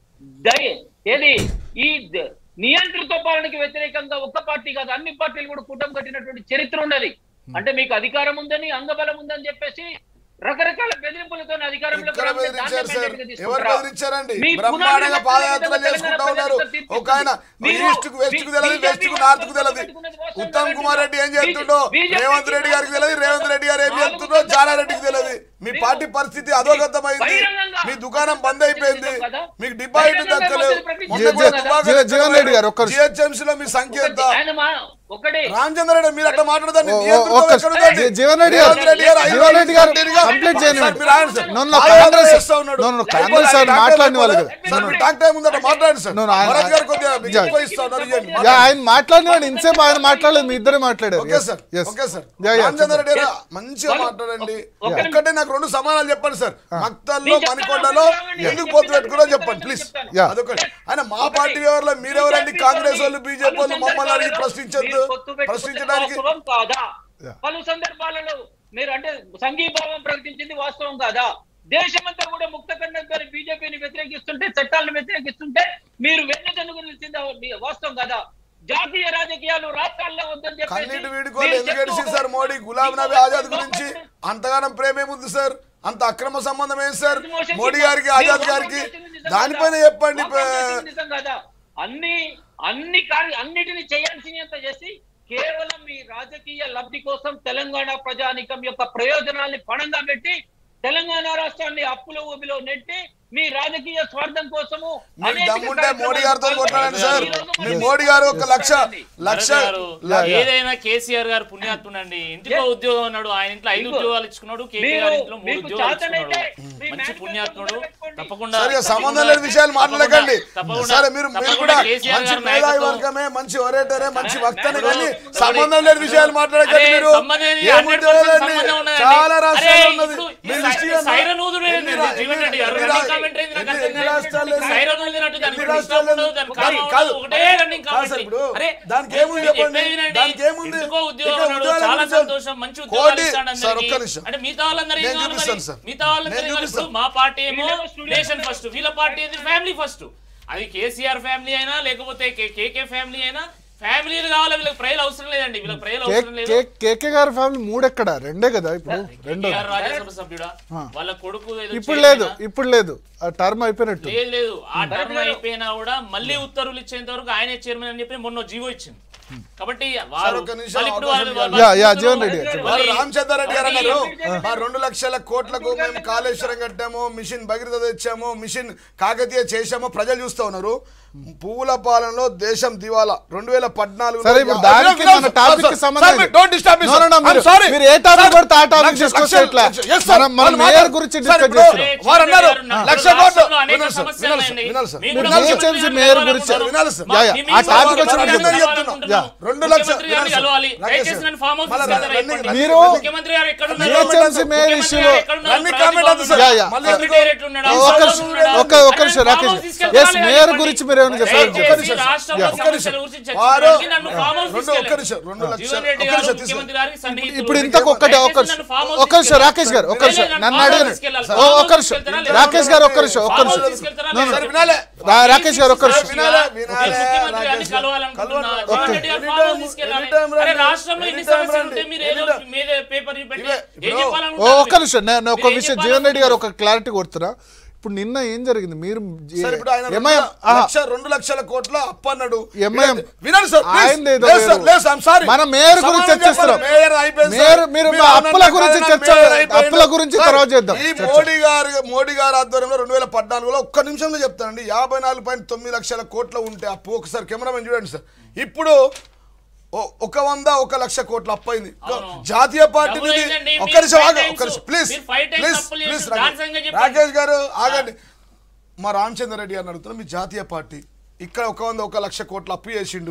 దయ ఏది ఈ ద- నియంత్రిత పాలనకి వ్యతిరేకంగా ఒక్క పార్టీ కాదు అన్ని పార్టీలు కూడా కూటమి కట్టినటువంటి చరిత్ర ఉన్నది అంటే మీకు అధికారం ఉందని అంగబలం ఉందని చెప్పేసి రకరకాల బెదిరింపులతో అధికారంలోకి ఇక్కడ రాగానే బెదిరించారు దాన్నే సార్ mandate గా ఎవరు తీసుకుంటారా? బెదిరించారండి మీ బ్రహ్మాండంగా పునాదులు పాదయాత్ర తెలంగాణ చేసుకుంటా ఉన్నారు ప్రజలకు ఒక ఆయన మీరు- ఈస్ట్ కు వెస్ట్ కు తెలియదు బీజేపీ వెస్ట్ కు నార్త్ కు తెలియదు పెట్టుకున్నది వాస్తవం ఉత్తమ్ కాదండి. కుమార్ రెడ్డి ఏం చేస్తుండో బీజేపీ రేవంత్ రెడ్డి గారికి తెలియదు రేవంత్ రెడ్డి గారు ఏం చేస్తుండో జానారెడ్డికి తెలియదు మీ పార్టీ పరిస్థితి అధోగతమైంది మీ దుకాణం బంద్ అయిపోయింది మీకు డిపాజిట్ దక్కలేవు మొన్న కూడా జీ- దుబాకలు జీ- జీవన్ రెడ్డి గారు ఒక్క నిమిషం. GHMC లో మీ సంఖ్య ఎంత ఆయన మా ఒకటే రామచంద్ర రెడ్డి మీరు అట్లా మాట్లాడదండి ఓ- ఓ- నియంత్రితం ఒక్క ఎక్కడ ఉందండి? జీ- జీవన్ రెడ్డి గారు రేవంత్ రెడ్డి గారు ఐదు జీవన్ రెడ్డి గారు కంటిన్యూగా కంప్లీట్ చేయనివ్వండి. సార్, మీరు ఆగండి సార్. నో, నో, ఆగండి కాంగ్రెస్ చేస్తా ఉన్నాడు. నో, నో, అయిపోయింది. కాంగ్రెస్ ఆయన సార్ డాక్టర్ మాట్లాడిన వాళ్ళు అయిపోయింది. కదా. Sir, no, no. మీరు డాక్టర్ టైం ఉందట మాట్లాడండి సార్ నో, నో, ఆయన- భరత్ గారు కొద్దిగా మీకు యా. ఎక్కువ ఇస్తా ఉన్నారు ఇవ్వండి. యా మాట్లాడండి. ఆయన మాట్లాడినాడు ఇంతసేపు ఆయన మాట్లాడలేదు మీ ఇద్దరే మాట్లాడారు okay Yes, sir yes. Okay sir yeah, yeah, Ramachandra Reddy గారు Yes. మంచిగా వాళ్ళు- మాట్లాడండి ఒక- ఒక్కటే నాకు రెండు సమానాలు చెప్పండి సార్ మక్తల్లో నేను చెప్తాను, మణికొండలో నేను ఎందుకు చెప్తాను, పొత్తు పెట్టుకున్నా నేను చెప్పండి చెప్తాను, ప్లీజ్ చెప్తాను. యా. అదొకటి ఆయన మా పార్టీ వ్యవహారంలో మీరెవరండి కాంగ్రెస్ వాళ్ళు బీజేపీ వాళ్ళు మమ్మల్ని అడిగి ప్రశ్నించొద్దు ప్రశ్నించడానికి వాస్తవం కాదా Yeah. పలు సందర్భాలలో మీరు అంటే సంఘీభావం ప్రకటించింది వాస్తవం కాదా దేశమంతా కూడా ముక్త కన్నంతో బీజేపీని వ్యతిరేకిస్తుంటే చట్టాలను వ్యతిరేకిస్తుంటే మీరు వెన్నెదనుగు నిలిచింది వాస్తవం కాదా జాతీయ రాజకీయాలు రాష్ట్రాల్లో వద్దని చెప్పేసి కన్నీటి వీడుకోలు మీరు ఎందుకు చెప్తూ ఏడిసింది సార్ మోడీ గులాం నబీ ఆజాద్ గురించి అంతగానం ప్రేమ ఏముంది సార్ అంత అక్రమ సంబంధం ఏంటి సార్ మోడీ గారికి ఆజాద్ గారికి దానిపైన చెప్పండి నిజం కాదా అన్ని అన్ని కార్య అన్నిటిని చేయాల్సినంత చేసి కేవలం మీ రాజకీయ లబ్ధి కోసం తెలంగాణ ప్రజానికం యొక్క ప్రయోజనాల్ని పణంగా పెట్టి తెలంగాణ రాష్ట్రాన్ని అప్పుల ఊబిలో నెట్టి మీ రాజకీయ స్వార్థం కోసము మీకు అనేక దమ్ముంటే మోడీ గారితో కార్యక్రమాలు కొట్టాలండి సార్ ఈ రోజు మీ మనం మోడీ గారు ఒక లక్ష లక్ష భరత్ గారు, యా, యా. ఏదైనా కేసీఆర్ గారు పుణ్యాత్ముడండి ఇంటికో Yes. ఉద్యోగం అన్నాడు ఆయన ఇంట్లో ఐదు మీకు- ఉద్యోగాలు ఇచ్చుకున్నాడు కేటీఆర్ మీరు- ఇంట్లో మూడు మీకు ఉద్యోగాలు చేతనైతే ఇచ్చుకున్నాడు మీ మంచి manifesto పుణ్యాత్ముడు పెట్టుకోండి. తప్పకుండా సరిగా సంబంధం తప్పకుండా- లేని విషయాలు మాట్లాడకండి తప్పకుండా- సరే మీరు మీరు తప్పకుండా కూడా కేసీఆర్ మంచి గారి మేధావి నాయకత్వం- వర్గమే మంచి ఒరేటరే మంచి వక్తనే ఇప్పుడు- కానీ ఇప్పుడు- సంబంధం లేని విషయాలు మాట్లాడకండి అరే, మీరు సంబంధం లేదు, ఏం 100% ఉద్యోగాలండి? సంబంధం ఉన్నదండి. చాలా అరే, రాష్ట్రాలు ఉన్నది ఇప్పుడు ఈ మీ సై- దృష్టిగా నా- సైరన్ ఊదుడు ఏంది? ఎన్ని రా- జీవన్ రెడ్డి గారు ఎన్ని రన్నింగ్ రా- కామెంట్ ఏంది? నాకు ఎన్ని- అర్థం ఎన్ని కాదు. రాష్ట్రాలు లేదు? సైరన్ ఊదినట్టు దానికి ఎన్ని ఇప్పుడు రాష్ట్రాలు ఇష్టం ఉండదు, లేదు? దానికి కాదు, కారణం కాదు. ఉండదు, ఒకటే రన్నింగ్ కాదు సార్ కామెంట్. ఇప్పుడు అరే, దానికి ఏముంది మీరు చెప్పండి చెప్పేది వినండి. దానికి ఏముంది ఇంటికో ఉద్యోగం ఇక్కడ అన్నాడు, ఉద్యోగాలు చాలా నిమిషం. సంతోషం మంచి ఉద్యోగాలు కోటి ఇస్తాడు సార్ అందరికీ. ఒక్క నిమిషం అంటే మిగతా వాళ్ళందరూ ఏం నేను కావాలి చూపిస్తాను మరి? సార్. మిగతా వాళ్ళందరూ నేను ఏం కావాలి? చూపిస్తాను. ఇప్పుడు మా పార్టీ ఏమో వీళ్ళేమో స్టూడియో నేషన్ మెంబర్స్. ఫస్ట్ వీళ్ళ పార్టీ ఏంది ఫ్యామిలీ ఫస్ట్ అది కేసీఆర్ ఫ్యామిలీ అయినా లేకపోతే కేకే ఫ్యామిలీ అయినా ఫ్యామిలీలు కావాలి వీళ్ళకి ప్రజలు అవసరం లేదండి వీళ్ళకి ప్రజలు కే- అవసరం లేదు కే- కేకే గారి ఫ్యామిలీ మూడెక్కడ రెండే కదా ఇప్పుడు రెండో కేటీఆర్ రాజ్యసభ సభ్యుడా వాళ్ళ కొడుకు ఏదో ఇప్పుడు చైర్మన్ లేదు ఆ? ఇప్పుడు లేదు ఆ టర్మ్ అయిపోయినట్టు లేదు లేదు ఆ టర్మ్ అయిపోయినా కూడా మళ్ళీ ఉత్తర్వులు ఇచ్చేంత వరకు ఆయనే చైర్మన్ అని చెప్పి మొన్న జీవో ఇచ్చింది కాబట్టి వారు ఒక్క నిమిషం వాళ్ళు ఇప్పుడు అవకాశం వాళ్ళు- ఇవ్వాలి. యా, యా, వాళ్ళు జీవన్ రెడ్డి గారు మళ్ళీ- వారు రామచంద్ర రెడ్డి గారు అన్నారు మళ్ళీ- మా రెండు లక్షల కోట్లకు మేము కాళేశ్వరం కట్టాము మిషన్ భగీరథ తెచ్చాము మిషన్ కాకతీయ చేశాము ప్రజలు చూస్తూ ఉన్నారు పువ్వుల పాలనలో దేశం దివాలా రెండు వేల పద్నాలుగు సరే, ఇప్పుడు దానికి మన topic కి సంబంధం లేదు. No, no, no, మీరు- మీరు ఏ topic పడితే ఆ topic discuss చేయట్లే. మనం- మనం mayor గురించి discuss చేస్తున్నాం. వారు అన్నారు లక్ష కోట్లు రాష్ట్రంలో అనేక వినాలి సార్ సమస్యలు వినాలి సార్ ఉన్నాయండి. వినాలి సార్ మీకు మీరు కూడా GHMC ముఖ్యమంత్రి మేయర్ గారిని గురించి కలవాలనుకుంటున్నాం. వినాలి సార్. మా- యా, యా. మీ- ఆ మీ topic ముఖ్యమంత్రి వచ్చినప్పుడు గారిని చెప్తున్నా. కలవాలనుకుంటున్నాం. యా. రెండు లక్ష- ముఖ్యమంత్రి గారిని వినాలి సార్. కలవాలి. రాకేష్ దయచేసి సార్. నన్ను ఫామ్ హౌస్ మళ్ళా తీసుకెళ్తారా రన్నింగ్ చెప్పండి. మీరు ముఖ్యమంత్రి గారు ఎక్కడ ఉన్నారు? GHMC మేయర్ ముఖ్యమంత్రి ఇష్యూలో గారు ఎక్కడ ఉన్నారు? రన్నింగ్ ప్రగతి కామెంట్ భవన్ అది సార్. Yeah, yeah. మళ్ళీ సెక్రటరీ ఎందుకు? డైరెక్టర్ ఉన్నాడా? ఒక్క సోదరుడు నిమిషం, ఉన్నాడా? ఒక్క ఒక్క నిమిషం ఆయన రాకేష్ ఫామ్ హౌస్ తీసుకెళ్తారా ఎస్ లేదా మేయర్ చెప్పండి. గురించి మీరు ఏమైనా చెప్పాలి దయచేసి చెప్పండి రాష్ట్రంలో ఒక్క నిమిషం. సమస్యల గురించి వారు- చర్చించడానికి నన్ను ఫామ్ హౌస్ రెండు ఒక్క నిమిషం రెండు లక్షలు జీవన్ రెడ్డి ఒక్క గారు నిమిషం ముఖ్యమంత్రి తీసుకెళ్ళి గారికి సన్నిహితులు. ఇప్పుడు ఇంతకు ఒక్కటే ఒక్క దయచేసి నిమిషం నన్ను ఫామ్ హౌస్ ఒక్క నిమిషం రాకేష్ గారు ఒక్క నిమిషం తీసుకెళ్ళాలి. నన్ను ఫామ్ హౌస్ అడిగిన తీసుకెళ్ళాలి. ఓ, ఫామ్ హౌస్ ఒక్క నిమిషం తీసుకెళ్తారా లేదా? రాకేష్ గారు ఒక్క నిమిషం ఒక్క ఫామ్ హౌస్ నిమిషం తీసుకెళ్తారా No, no. లేదా? సరే వినాలే రా- రాకేష్ గారు ఒక్క నిమిషం వినాలే వినాలే ముఖ్యమంత్రి గారిని రాకేష్ గారు. కలవాలనుకుంటున్నా. కలవండి. జీవన్ ఓకే. రెడ్డి గారు Anytime, ఫామ్ హౌస్ తీసుకెళ్ళాలి. anytime అరే రండి. రాష్ట్రంలో ఇన్ని Anytime సమస్యలు రండి. ఉంటే మీరు ఏదో Anytime. మీద పేపర్ పెట్టి ఇవే, ఏం bro. ఓ చెప్పాలనుకుంటున్నారు ఒక్క నిమిషం నేను ఒక మీరు ఏం విషయం జీవన్ రెడ్డి గారు ఒక చెప్పాలనుకుంటున్నారు? క్లారిటీ కొడుతున్నా ఇప్పుడు నిన్న ఏం జరిగింది మీరు సార్ ఇప్పుడు ఆయన రెండు ఎంఐఎం లక్ష రెండు లక్షల కోట్ల అప్పు అన్నాడు ఎంఐఎం వినండి సార్ please. ఆయనది ఏదో లేదు సార్, వేరు. లేదు సార్, I'm sorry. మన మేయర్ గురించి సమాధానం చర్చిస్తున్నాం. చెప్పాలి. మేయర్ అయిపోయింది మేయర్ సార్. మీరు మీరు మా అనంత అప్పుల గురించి కారణం చర్చ మేయర్ అయిపోయిండు. అప్పుల గురించి సార్, తర్వాత చేద్దాం ఈ చర్చ. మోడీ గారు మోడీ గారు ఆధ్వర్యంలో రెండు వేల పద్నాలుగులో ఒక్క నిమిషంలో చెప్తానండి యాభై నాలుగు పాయింట్ తొమ్మిది లక్షల కోట్ల ఉంటే అప్పు ఒకసారి కెమెరామెన్ చూడండి సార్ ఇప్పుడు ఓ- ఒక వంద ఒక లక్ష కోట్ల అప్పు అయింది అవును. జాతీయ పార్టీ డబ్బులు నిధి అయిందండి. ఒక్క మీరు నిమిషం five ఆగ times- ఒక్క నిమిషం ప్లీజ్ మీరు five times ప్లీజ్ అప్పులు ప్లీజ్ చేసి దాని సంగతి చెప్పండి. రాకేష్ గారు ఆగండి మా రామచంద్ర రెడ్డి గారిని అడుగుతున్నా మీ జాతీయ పార్టీ ఇక్కడ ఒక వంద ఒక లక్ష కోట్ల అప్పు చేసిండు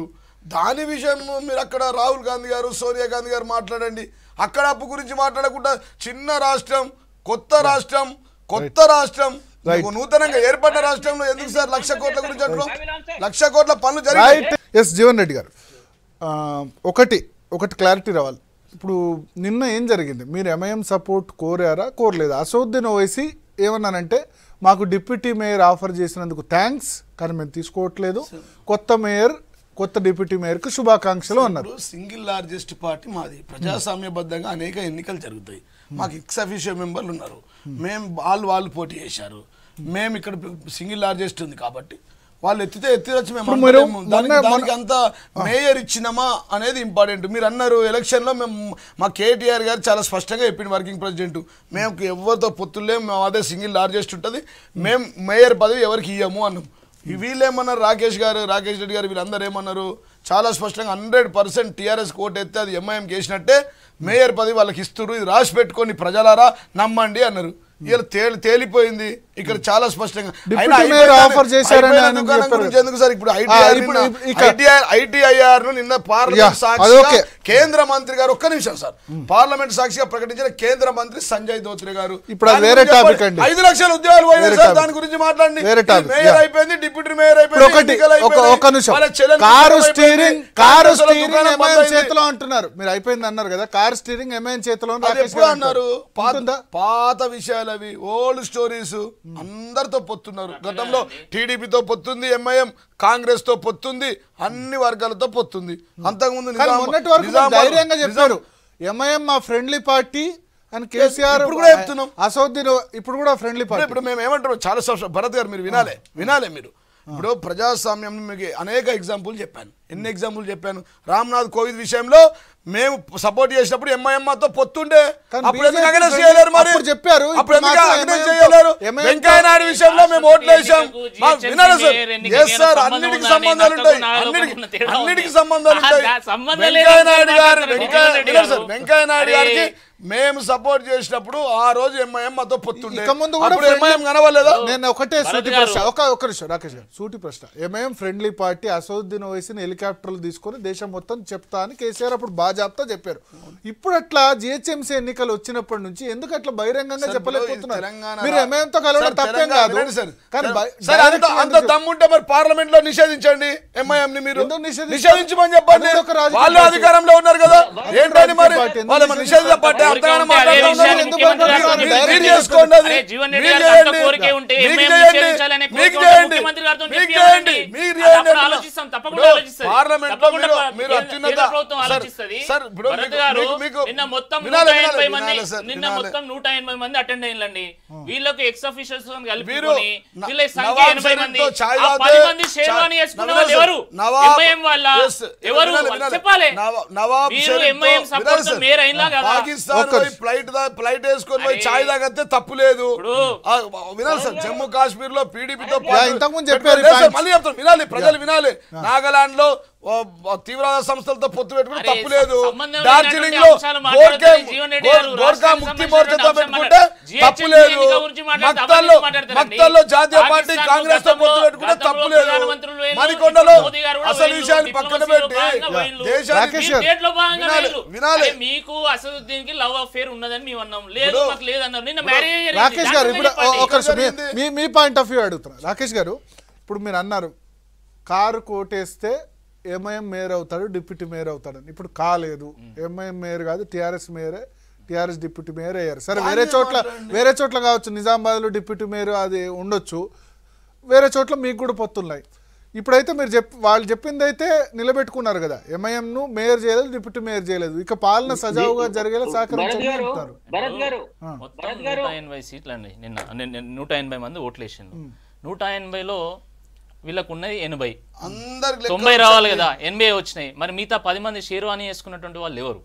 దాని విషయం మీరు అక్కడ రాహుల్ గాంధీ గారు సోనియా గాంధీ గారు మాట్లాడండి అక్కడ అప్పు గురించి మాట్లాడకుండా చిన్న రాష్ట్రం కొత్త రాష్ట్రం కొత్త రాష్ట్రం Right. నూతనంగా ఏర్పడ్డ రాష్ట్రంలో ఎందుకు సార్ లక్ష కోట్ల గురించి అంటున్నాం లక్ష కోట్ల పనులు జరిగాయి రైట్ ఎస్ జీవన్ రెడ్డి గారు ఆ, ఒకటి ఒకటి క్లారిటీ రావాలి ఇప్పుడు నిన్న ఏం జరిగింది మీరు ఎంఐఎం సపోర్ట్ కోరారా కోరలేదా అసౌద్దీన్ ఓవైసీ ఏమన్నానంటే మాకు డిప్యూటీ మేయర్ ఆఫర్ చేసినందుకు థ్యాంక్స్ కానీ మేము తీసుకోవట్లేదు కొత్త మేయర్ కొత్త డిప్యూటీ మేయర్కి శుభాకాంక్షలు అన్నారు ఇప్పుడు సింగిల్ లార్జెస్ట్ పార్టీ మాది ప్రజాస్వామ్యబద్ధంగా అనేక ఎన్నికలు జరుగుతాయి మాకు ఎక్స్ అఫీషియల్ మెంబర్లు ఉన్నారు మేము వాళ్ళు వాళ్ళు పోటీ చేశారు మేము ఇక్కడ సింగిల్ లార్జెస్ట్ ఉంది కాబట్టి వాళ్ళు ఎత్తితే ఎత్తిరచ్చు మేము ఇప్పుడు మీరు అంటలేము. దానికి మొన్న- దానికి అంత మేయర్ ఇచ్చినామా అనేది ఇంపార్టెంట్ మీరు అన్నారు ఎలక్షన్లో మేము మా కేటీఆర్ గారు చాలా స్పష్టంగా చెప్పింది వర్కింగ్ ప్రెసిడెంట్ మేము ఎవరితో పొత్తులేము మేము అదే సింగిల్ లార్జెస్ట్ ఉంటుంది మేము మేయర్ పదవి ఎవరికి ఇయ్యము అన్నాం ఈ వీళ్ళు ఏమన్నారు రాకేష్ గారు రాకేష్ రెడ్డి గారు వీళ్ళందరూ ఏమన్నారు చాలా స్పష్టంగా హండ్రెడ్ పర్సెంట్ టీఆర్ఎస్ కోట్ ఎత్తే అది ఎంఐఎం చేసినట్టే మేయర్ పదవి వాళ్ళకి ఇస్తున్నారు ఇది రాసి పెట్టుకొని ప్రజలారా నమ్మండి అన్నారు ఇలా తేలి తేలిపోయింది ఇక్కడ చాలా స్పష్టంగా డిప్యూటీ అయినా మేయర్ అయిపోయిన- ఆఫర్ చేశారని అయిపోయిన ఆయన దుకాణం చెప్పారు. గురించి ఎందుకు సార్ ఇప్పుడు ఆ, ఐటీఆర్ ఇప్పుడు- నిన్న- ఇప్పుడు ఇక- ఐటీఆర్ ఐటీఐఆర్ ను నిన్న యా, పార్లమెంట్ అది సాక్షిగా ఓకే. కేంద్ర మంత్రి గారు ఒక్క నిమిషం సార్ పార్లమెంట్ సాక్షిగా ప్రకటించిన కేంద్ర మంత్రి సంజయ్ ధోత్రే గారు ఇప్పుడు అది దాని వేరే గురించి టాపిక్ చెప్పండి. అండి. ఐదు లక్షల ఉద్యోగాలు పోయినాయి వేరే సార్ టాపిక్. దాని గురించి మాట్లాడండి వేరే ఈ టాపిక్, మేయర్ యా. అయిపోయింది డిప్యూటీ మేయర్ ఇప్పుడు అయిపోయింది ఒకటి ఎన్నికలు ఒక అయిపోయినాయి. ఒక నిమిషం వాళ్ళ చెల్లెలు కారు దుకాణం స్టీరింగ్ అయిపోయింది. కారు కాంగ్రెస్ వాళ్ళ స్టీరింగ్ దుకాణం ఎంఐఎం బంద్ అయింది. చేతిలో అంటున్నారు మీరు అయిపోయింది అన్నారు కదా కారు స్టీరింగ్ ఎంఐఎం చేతిలో ఉంది, అది రాకేష్ ఎప్పుడు గారు అన్నారు అంటారు. పాత ఉంటుందా? పాత విషయాలు అవి ఓల్డ్ స్టోరీస్ అందరితో పొత్తున్నారు గతంలో టీడీపీతో పొత్తుంది ఎంఐఎం కాంగ్రెస్ తో పొత్తుంది అన్ని వర్గాలతో పొత్తుంది అంతకుముందు కానీ నిజామా- మొన్నటి వరకు మీరు నిజామాబాద్- ధైర్యంగా నిజాం- చెప్పారు ఎంఐఎం మా ఫ్రెండ్లీ పార్టీ అని కేసీఆర్ ఇప్పుడు కూడా చెప్తున్నాం. అసౌద్దీన్ ఇప్పుడు కూడా ఫ్రెండ్లీ ఇప్పుడు పార్టీ ఇప్పుడు మేము ఏమంటారు చాలా సంవత్సరాలు భరత్ గారు మీరు వినాలే వినాలే మీరు ఇప్పుడు ప్రజాస్వామ్యం మీకు అనేక ఎగ్జాంపుల్ చెప్పాను ఎన్ని ఎగ్జాంపుల్ చెప్పాను రామ్నాథ్ కోవిద్ విషయంలో మేము సపోర్ట్ చేసినప్పుడు ఎంఐఎంతో పొత్తుండే కానీ అప్పుడు ఎందుకు BJP అగ్రెస్ ఫ్రెండ్ చేయలేరు మరి అప్పుడు చెప్పారు, అప్పుడు ఎందుకు ఇప్పుడు మాత్రం అగ్రెస్ MIM తో- చేయలేరు MIM తో- వెంకయ్య నాయుడు విషయంలో మేము ఓట్లు వేసాం GHMC మా- వినాలి సార్ ఎన్నికకి ఎస్ సార్ సంబంధం అన్నిటికి ఉందా? సంబంధాలు నాకు ఉంటాయి నాకు అన్నిటికి ఉన్న తేడా అన్నిటికి ఉంది. సంబంధాలు ఆ, ఉంటాయి దా- సంబంధం వెంకయ్య లేదని నాయుడు గారు మాట్లాడతారు. వెంకయ్య రెడ్డి వినాలి సార్ గారు. వెంకయ్య నాయుడు అరే, గారికి మేము సపోర్ట్ చేసినప్పుడు ఆ రోజు ఎంఐఎం మాతో పొత్తుండే ఇక ముందు కూడా అప్పుడు friendly- ఎంఐఎం కనవలేదా నేను ఒకటే భరత్ సూటి గారు. ప్రశ్న ఒక ఒక నిమిషం రాకేష్ గారు సూటి ప్రశ్న ఎంఐఎం ఫ్రెండ్లీ పార్టీ అసౌద్దీన్ ఓవైసీని హెలికాప్టర్లు తీసుకొని దేశం మొత్తం చెప్తా అని కేసీఆర్ అప్పుడు బాజాబ్తా చెప్పారు ఇప్పుడు అట్లా జిహెచ్ఎంసీ ఎన్నికలు వచ్చినప్పటి నుంచి ఎందుకు అట్లా బహిరంగంగా సార్, చెప్పలేకపోతున్నారు ఇప్పుడు తెలంగాణ మీరు ఎంఐఎం తో కలవడం సార్, తప్పేం తెలంగాణ కాదు వినండి సార్. కానీ సార్, బై- సార్, అంత direct గా అంత ఎందుకు దమ్ముంటే మరి పార్లమెంట్ లో నిషేధించండి ఎంఐఎం ని మీరు ఎందుకు నిషేధిస్తారు? నిషేధించమని చెప్పండి అది ఒక రాజకీయ వాళ్ళు పార్టీ. అధికారంలో ఉన్నారు కదా ఏంటని మరి పార్టీ ఎందుకు వాళ్ళు మరి నిషేధిస్తారు? నిషేధ పార్టీ కోరిక అంతగానో ఉంటే అదే మాట్లాడుతూ విషయాన్ని ఉన్నారు. ఎందుకు ముఖ్యమంత్రి మాట్లాడుతున్నారు? గారితో మీరు- Direct మీరు గా చేసుకోండి అది అరే, జీవన్ రెడ్డి మీరు గారికి అంత చేయండి. కోరికే ఉంటే మీకు ఎంఐఎం చేయండి. నిషేధించాలనే మీకు కోరిక ఉంటే చేయండి. ముఖ్యమంత్రి గారితో మీకు చెప్పివ్వండి. చేయండి. మీరు అది చేయండి అప్పుడు అట్లా. ఆలోచిస్తాం, తప్పకుండా ఇప్పుడు ఆలోచిస్తుంది. పార్లమెంట్ లో తప్పకుండా మీరు పా- మీరు కేంద్ర- అత్యున్నత కేంద్ర ప్రభుత్వం సార్, ఆలోచిస్తుంది. సార్ ఇప్పుడు భరత్ మీకు- గారు మీకు- మీకు నిన్న మొత్తం వినాలి, నూట వినాలి, ఎనభై మంది వినాలి సార్, నిన్న వినాలి. మొత్తం నూట ఎనభై మంది అటెండ్ అయ్యిందండి వీళ్ళకి ఎక్స్ అఫీషియల్స్ వీరు కలుపుకొని న- వీళ్ళ సంఖ్య నవాబ్ ఎనభై మంది షరీఫ్తో ఛాయ్ ఆ తాగితే పది మంది షేర్వాణి చా- వేసుకున్న నవాబ్ వాళ్ళు ఎవరు నవాబ్- ఎంఐఎం వాళ్ళ Yes, ఎవరు వినాలి, వాళ్ళు వినాలి. చెప్పాలి నవాబ్- నవాబ్ మీరు షరీఫ్తో- ఎంఐఎం వినాలి సపోర్ట్ సార్. మేయర్ అయినా కదా పాకిస్తాన్ ఒక్క పోయి నిమిషం. ఫ్లైట్ దా- ఫ్లైట్ వేసుకొని పోయి అరే. ఛాయ్ తాగితే తప్పు లేదు ఇప్పుడు ఆ, వినాలి సార్ జమ్మూ కాశ్మీర్ లో పీడీపీతో యా, ఇంతకుముందు చెప్పారు ఈ లేదు సార్, పాయింట్స్. మళ్ళీ చెప్తాను వినాలి ప్రజలు వినాలి నాగాలాండ్ లో ఓ, ఓ, తీవ్రవాద సంస్థలతో పొత్తు పెట్టుకుని అరే, తప్పు లేదు సంబంధం డార్జిలింగ్ లో లేనటువంటి అంశాలు గోర్ఖా మాట్లాడుతున్నారు జీవన్ రెడ్డి గారు. గోర్ఖా రాష్ట్రానికి ముక్తి సంబంధించిన మోర్చాతో అంశాలు పెట్టుకుంటే GHMC తప్పు లేదు ఎన్నిక గురించి మాట్లాడితే మక్తల్లో అబద్ధాలు మాట్లాడతారండి. మక్తల్లో జాతీయ పార్టీ పాకిస్తాన్ కాంగ్రెస్ తో గతంలో- పొత్తు పెట్టుకుంటే గతంలో తప్పు లేదు ప్రధానమంత్రులు వీళ్ళు, మణికొండలో మోదీ గారు కూడా అసలు వీళ్ళు, విషయాన్ని పక్కన డిప్లొమసీలో పెట్టి భాగంగా వీళ్ళు. దేశానికి రాకేష్ మీ డేట్లో భాగంగా వినాలి, వీళ్ళు. వినాలి. అరే, మీకు అసదుద్దీన్ కి లవ్ అఫేర్ ఉన్నదని మేము అన్నాం లేదు ఇప్పుడు- మాకు లేదన్నారు నిన్న మ్యారేజ్ రాకేష్ గారు ఇప్పుడు ఓ- ఒక నిమిషం మీ- జరిగింది? మీ మీ పాయింట్ ఆఫ్ వ్యూ అడుగుతున్నా రాకేష్ గారు ఇప్పుడు మీరు అన్నారు కారు కోటేస్తే ఎంఐఎం మేయర్ అవుతాడు డిప్యూటీ మేయర్ అవుతాడని ఇప్పుడు కాలేదు ఎంఐఎం మేయర్ కాదు టీఆర్ఎస్ మేయరే టీఆర్ఎస్ డిప్యూటీ మేయర్ అయ్యారు సరే వేరే చోట్ల వేరే చోట్ల కావచ్చు నిజామాబాద్లో డిప్యూటీ మేయర్ అది ఉండొచ్చు వేరే చోట్ల మీకు కూడా పొత్తున్నాయి ఇప్పుడైతే మీరు చెప్ వాళ్ళు చెప్పింది అయితే నిలబెట్టుకున్నారు కదా ఎంఐఎంను మేయర్ చేయలేదు డిప్యూటీ మేయర్ చేయలేదు ఇక పాలన సజావుగా జరిగేలా భరత్ సహకరించండి గారు అంటున్నారు భరత్ గారు మొత్తం భరత్ గారు నూట ఎనభై సీట్లు అండి నిన్న నిన్న నూట ఎనభై మంది ఓట్లు వేసిండు నూట ఎనభైలో వీళ్ళకు ఉన్నది ఎనభై అందరికి లెక్క తొంభై రావాలి కదా ఎనభై వచ్చినాయి మరి మిగతా పది మంది షేర్వాణి వేసుకున్నటువంటి వాళ్ళు ఎవరు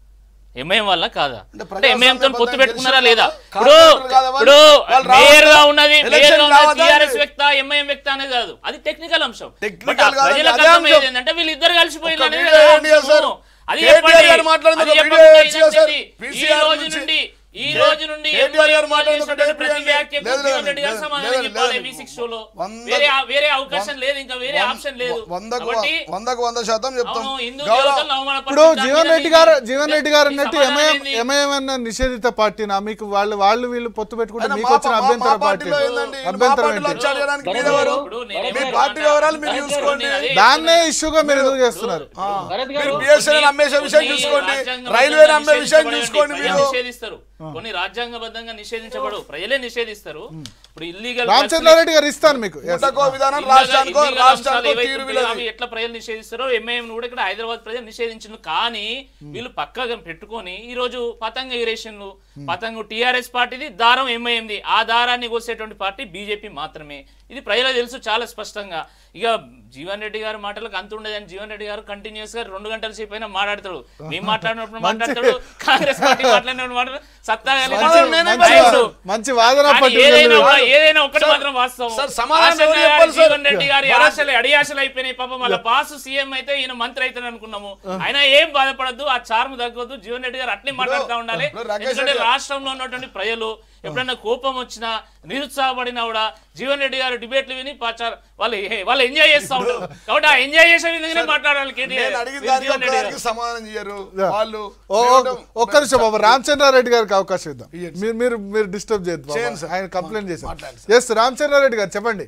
ఎంఐఎం వల్ల కాదా అంటే అంటే ఎంఐఎం తో పొత్తు ప్రజాస్వామ్య పెట్టుకున్నారా బద్దంగా లేదా గెలిచిన ఇప్పుడు కార్పొరేటర్లు కాదా వాళ్ళు? ఇప్పుడు వాళ్ళు మేయర్ గా రావద్దా? ఉన్నది ఎలక్షన్ మేయర్ గా ఉన్నది రావద్దా? టీఆర్ఎస్ వ్యక్త ఎంఐఎం వ్యక్త అనేది కాదు అది టెక్నికల్ అంశం Technical బట్ ఆ కాదండి, ప్రజలకు అదే అర్థమయ్యేది అంశం. ఏంటంటే వీళ్ళిద్దరు కలిసిపోయింది ఒక్క అనేది వీడియో కదా వేయండి కదా అంశము. సార్. అది కేటీఆర్ చెప్పండి గారు మాట్లాడింది అది ఒక చెప్పకుండా వీడియో ఏం వేయొచ్చు కదా సార్. చేసింది? ఈ PCR రోజు నుంచి. నుండి ఈ రోజు నుండి కేటీఆర్ గారు ఎంఐఎం మాట్లాడిన చేసినటువంటి ఒకటే ప్రతి లేదు, వ్యాఖ్యకు లేదు, జీవన్ రెడ్డి గారు లేదు, సమాధానం లేదు, చెప్పాలి లేదు. V6 షోలో వంద- వేరే వేరే అవకాశం వం- లేదు ఇంకా వేరే వం- ఆప్షన్ లేదు వందకు కాబట్టి వందకు వంద శాతం చెప్తాం అవును, హిందూ గౌరవ- దేవతలను అవమానపరిచిన ఇప్పుడు దాని జీవన్ మీద రెడ్డి మీ- గారు జీవన్ రెడ్డి గారు మీ అన్నట్టు సమాధానం ఎంఐఎం ఏంది? ఎంఐఎం అన్న నిషేధిత పార్టీనా మీకు వాళ్ళు వాళ్ళు వీళ్ళు పొత్తు పెట్టుకుంటే ఆయన మీకు మా- వచ్చిన మా- అభ్యంతర మా పార్టీ పార్టీలో ఏందండి? మా అభ్యంతరం పార్టీలో ఏంటి వచ్చి అడగడానికి భరత్ మీరెవరు? గారు, ఇప్పుడు భరత్ నేనే మీ గారు, పార్టీ వివరాలు మీరు భరత్ గారు, చూసుకోండి. నేను అదే దాన్నే చెప్తున్నా. ఇష్యూగా మీరు ఎందుకు చేస్తున్నారు భరత్ మీరు గారు బిఎస్ఎన్ అమ్మేసే విషయం కొన్ని చూసుకోండి రాజ్యాంగబద్ధంగా రైల్వే అమ్మే విషయం నిషేధించబడేవి చూసుకోండి ప్రజలు మీరు నిషేధిస్తారు కొన్ని రాజ్యాంగబద్ధంగా నిషేధించబడు ప్రజలే నిషేధిస్తారు ఇప్పుడు ఇల్లీగల్ రామచంద్రారెడ్డి గారు ఇస్తాను మీకు Yes. పూటకో విధానం రాష్ట్రానికో రాష్ట్రానికో తీరు అవి విలది ఎట్లా ప్రజలు నిషేధిస్తారో ఎంఐఎం కూడా ఇక్కడ హైదరాబాద్ ప్రజలు నిషేధించిన కానీ వీళ్ళు పక్కగా పెట్టుకొని ఈ రోజు పతంగ ఎగిరేషన్లు పతంగ టిఆర్ఎస్ పార్టీది దారం ఎంఐఎంది ఆ దారాన్ని కోసేటువంటి పార్టీ బీజేపీ మాత్రమే ఇది ప్రజలకు తెలుసు చాలా స్పష్టంగా ఇక జీవన్ రెడ్డి గారి మాటలకు అంత ఉండదని జీవన్ రెడ్డి గారు కంటిన్యూస్ గా రెండు గంటల సేపు అయినా మాట్లాడతాడు మేము మాట్లాడినప్పుడు మాట్లాడతాడు కాంగ్రెస్ పార్టీ మాట్లాడినప్పుడు మాట్లాడతాడు సత్తాగా లేదు. మంచి- నేనే మంచి నాయకుడు. మంచి వాదన కానీ పట్టు ఏదైనా ఒక- ఏదైనా ఒకటి మాత్రం వాస్తవం సార్, సమాధానం ఆశలు ఎవరు చెప్పాలి సార్? జీవన్ రెడ్డి గారి ఆశలు అడియాశలు అయిపోయినాయి పాపం వాళ్ళ బాసు సీఎం అయితే ఈయన మంత్రి అయితే అనుకున్నాము ఆయన ఏం బాధపడద్దు ఆ చార్ము తగ్గొద్దు జీవన్ రెడ్డి గారు అట్లే మాట్లాడుతూ ఉండాలి ఇప్పుడు రాకేష్ ఎందుకంటే రెడ్డి- రాష్ట్రంలో ఉన్నటువంటి ప్రజలు ఎప్పుడైనా కోపం వచ్చినా నిరుత్సాహపడినా కూడా జీవన్ రెడ్డి గారు డిబేట్లు విని పాచారు వాళ్ళు ఏ- వాళ్ళు ఎంజాయ్ చేస్తా ఉంటారు కాబట్టి ఆ ఎంజాయ్ చేసే విధంగానే మాట్లాడాలి కేటీఆర్ నేను అడిగిన దానికి జీవన్ రెడ్డి గారు. ఒక్కదానికి సమాధానం చేయరు వాళ్ళు ఓ ఓ- మేడం- ఒక్క నిమిషం బాబు రామచంద్రారెడ్డి గారికి అవకాశం ఇద్దాం మీరు మీరు మీరు డిస్టర్బ్ చేయొద్దు బాబు. చేయండి సార్. ఆయన కంప్లైంట్ చేశారు మాట్లాడండి ఎస్ రామచంద్రారెడ్డి గారు చెప్పండి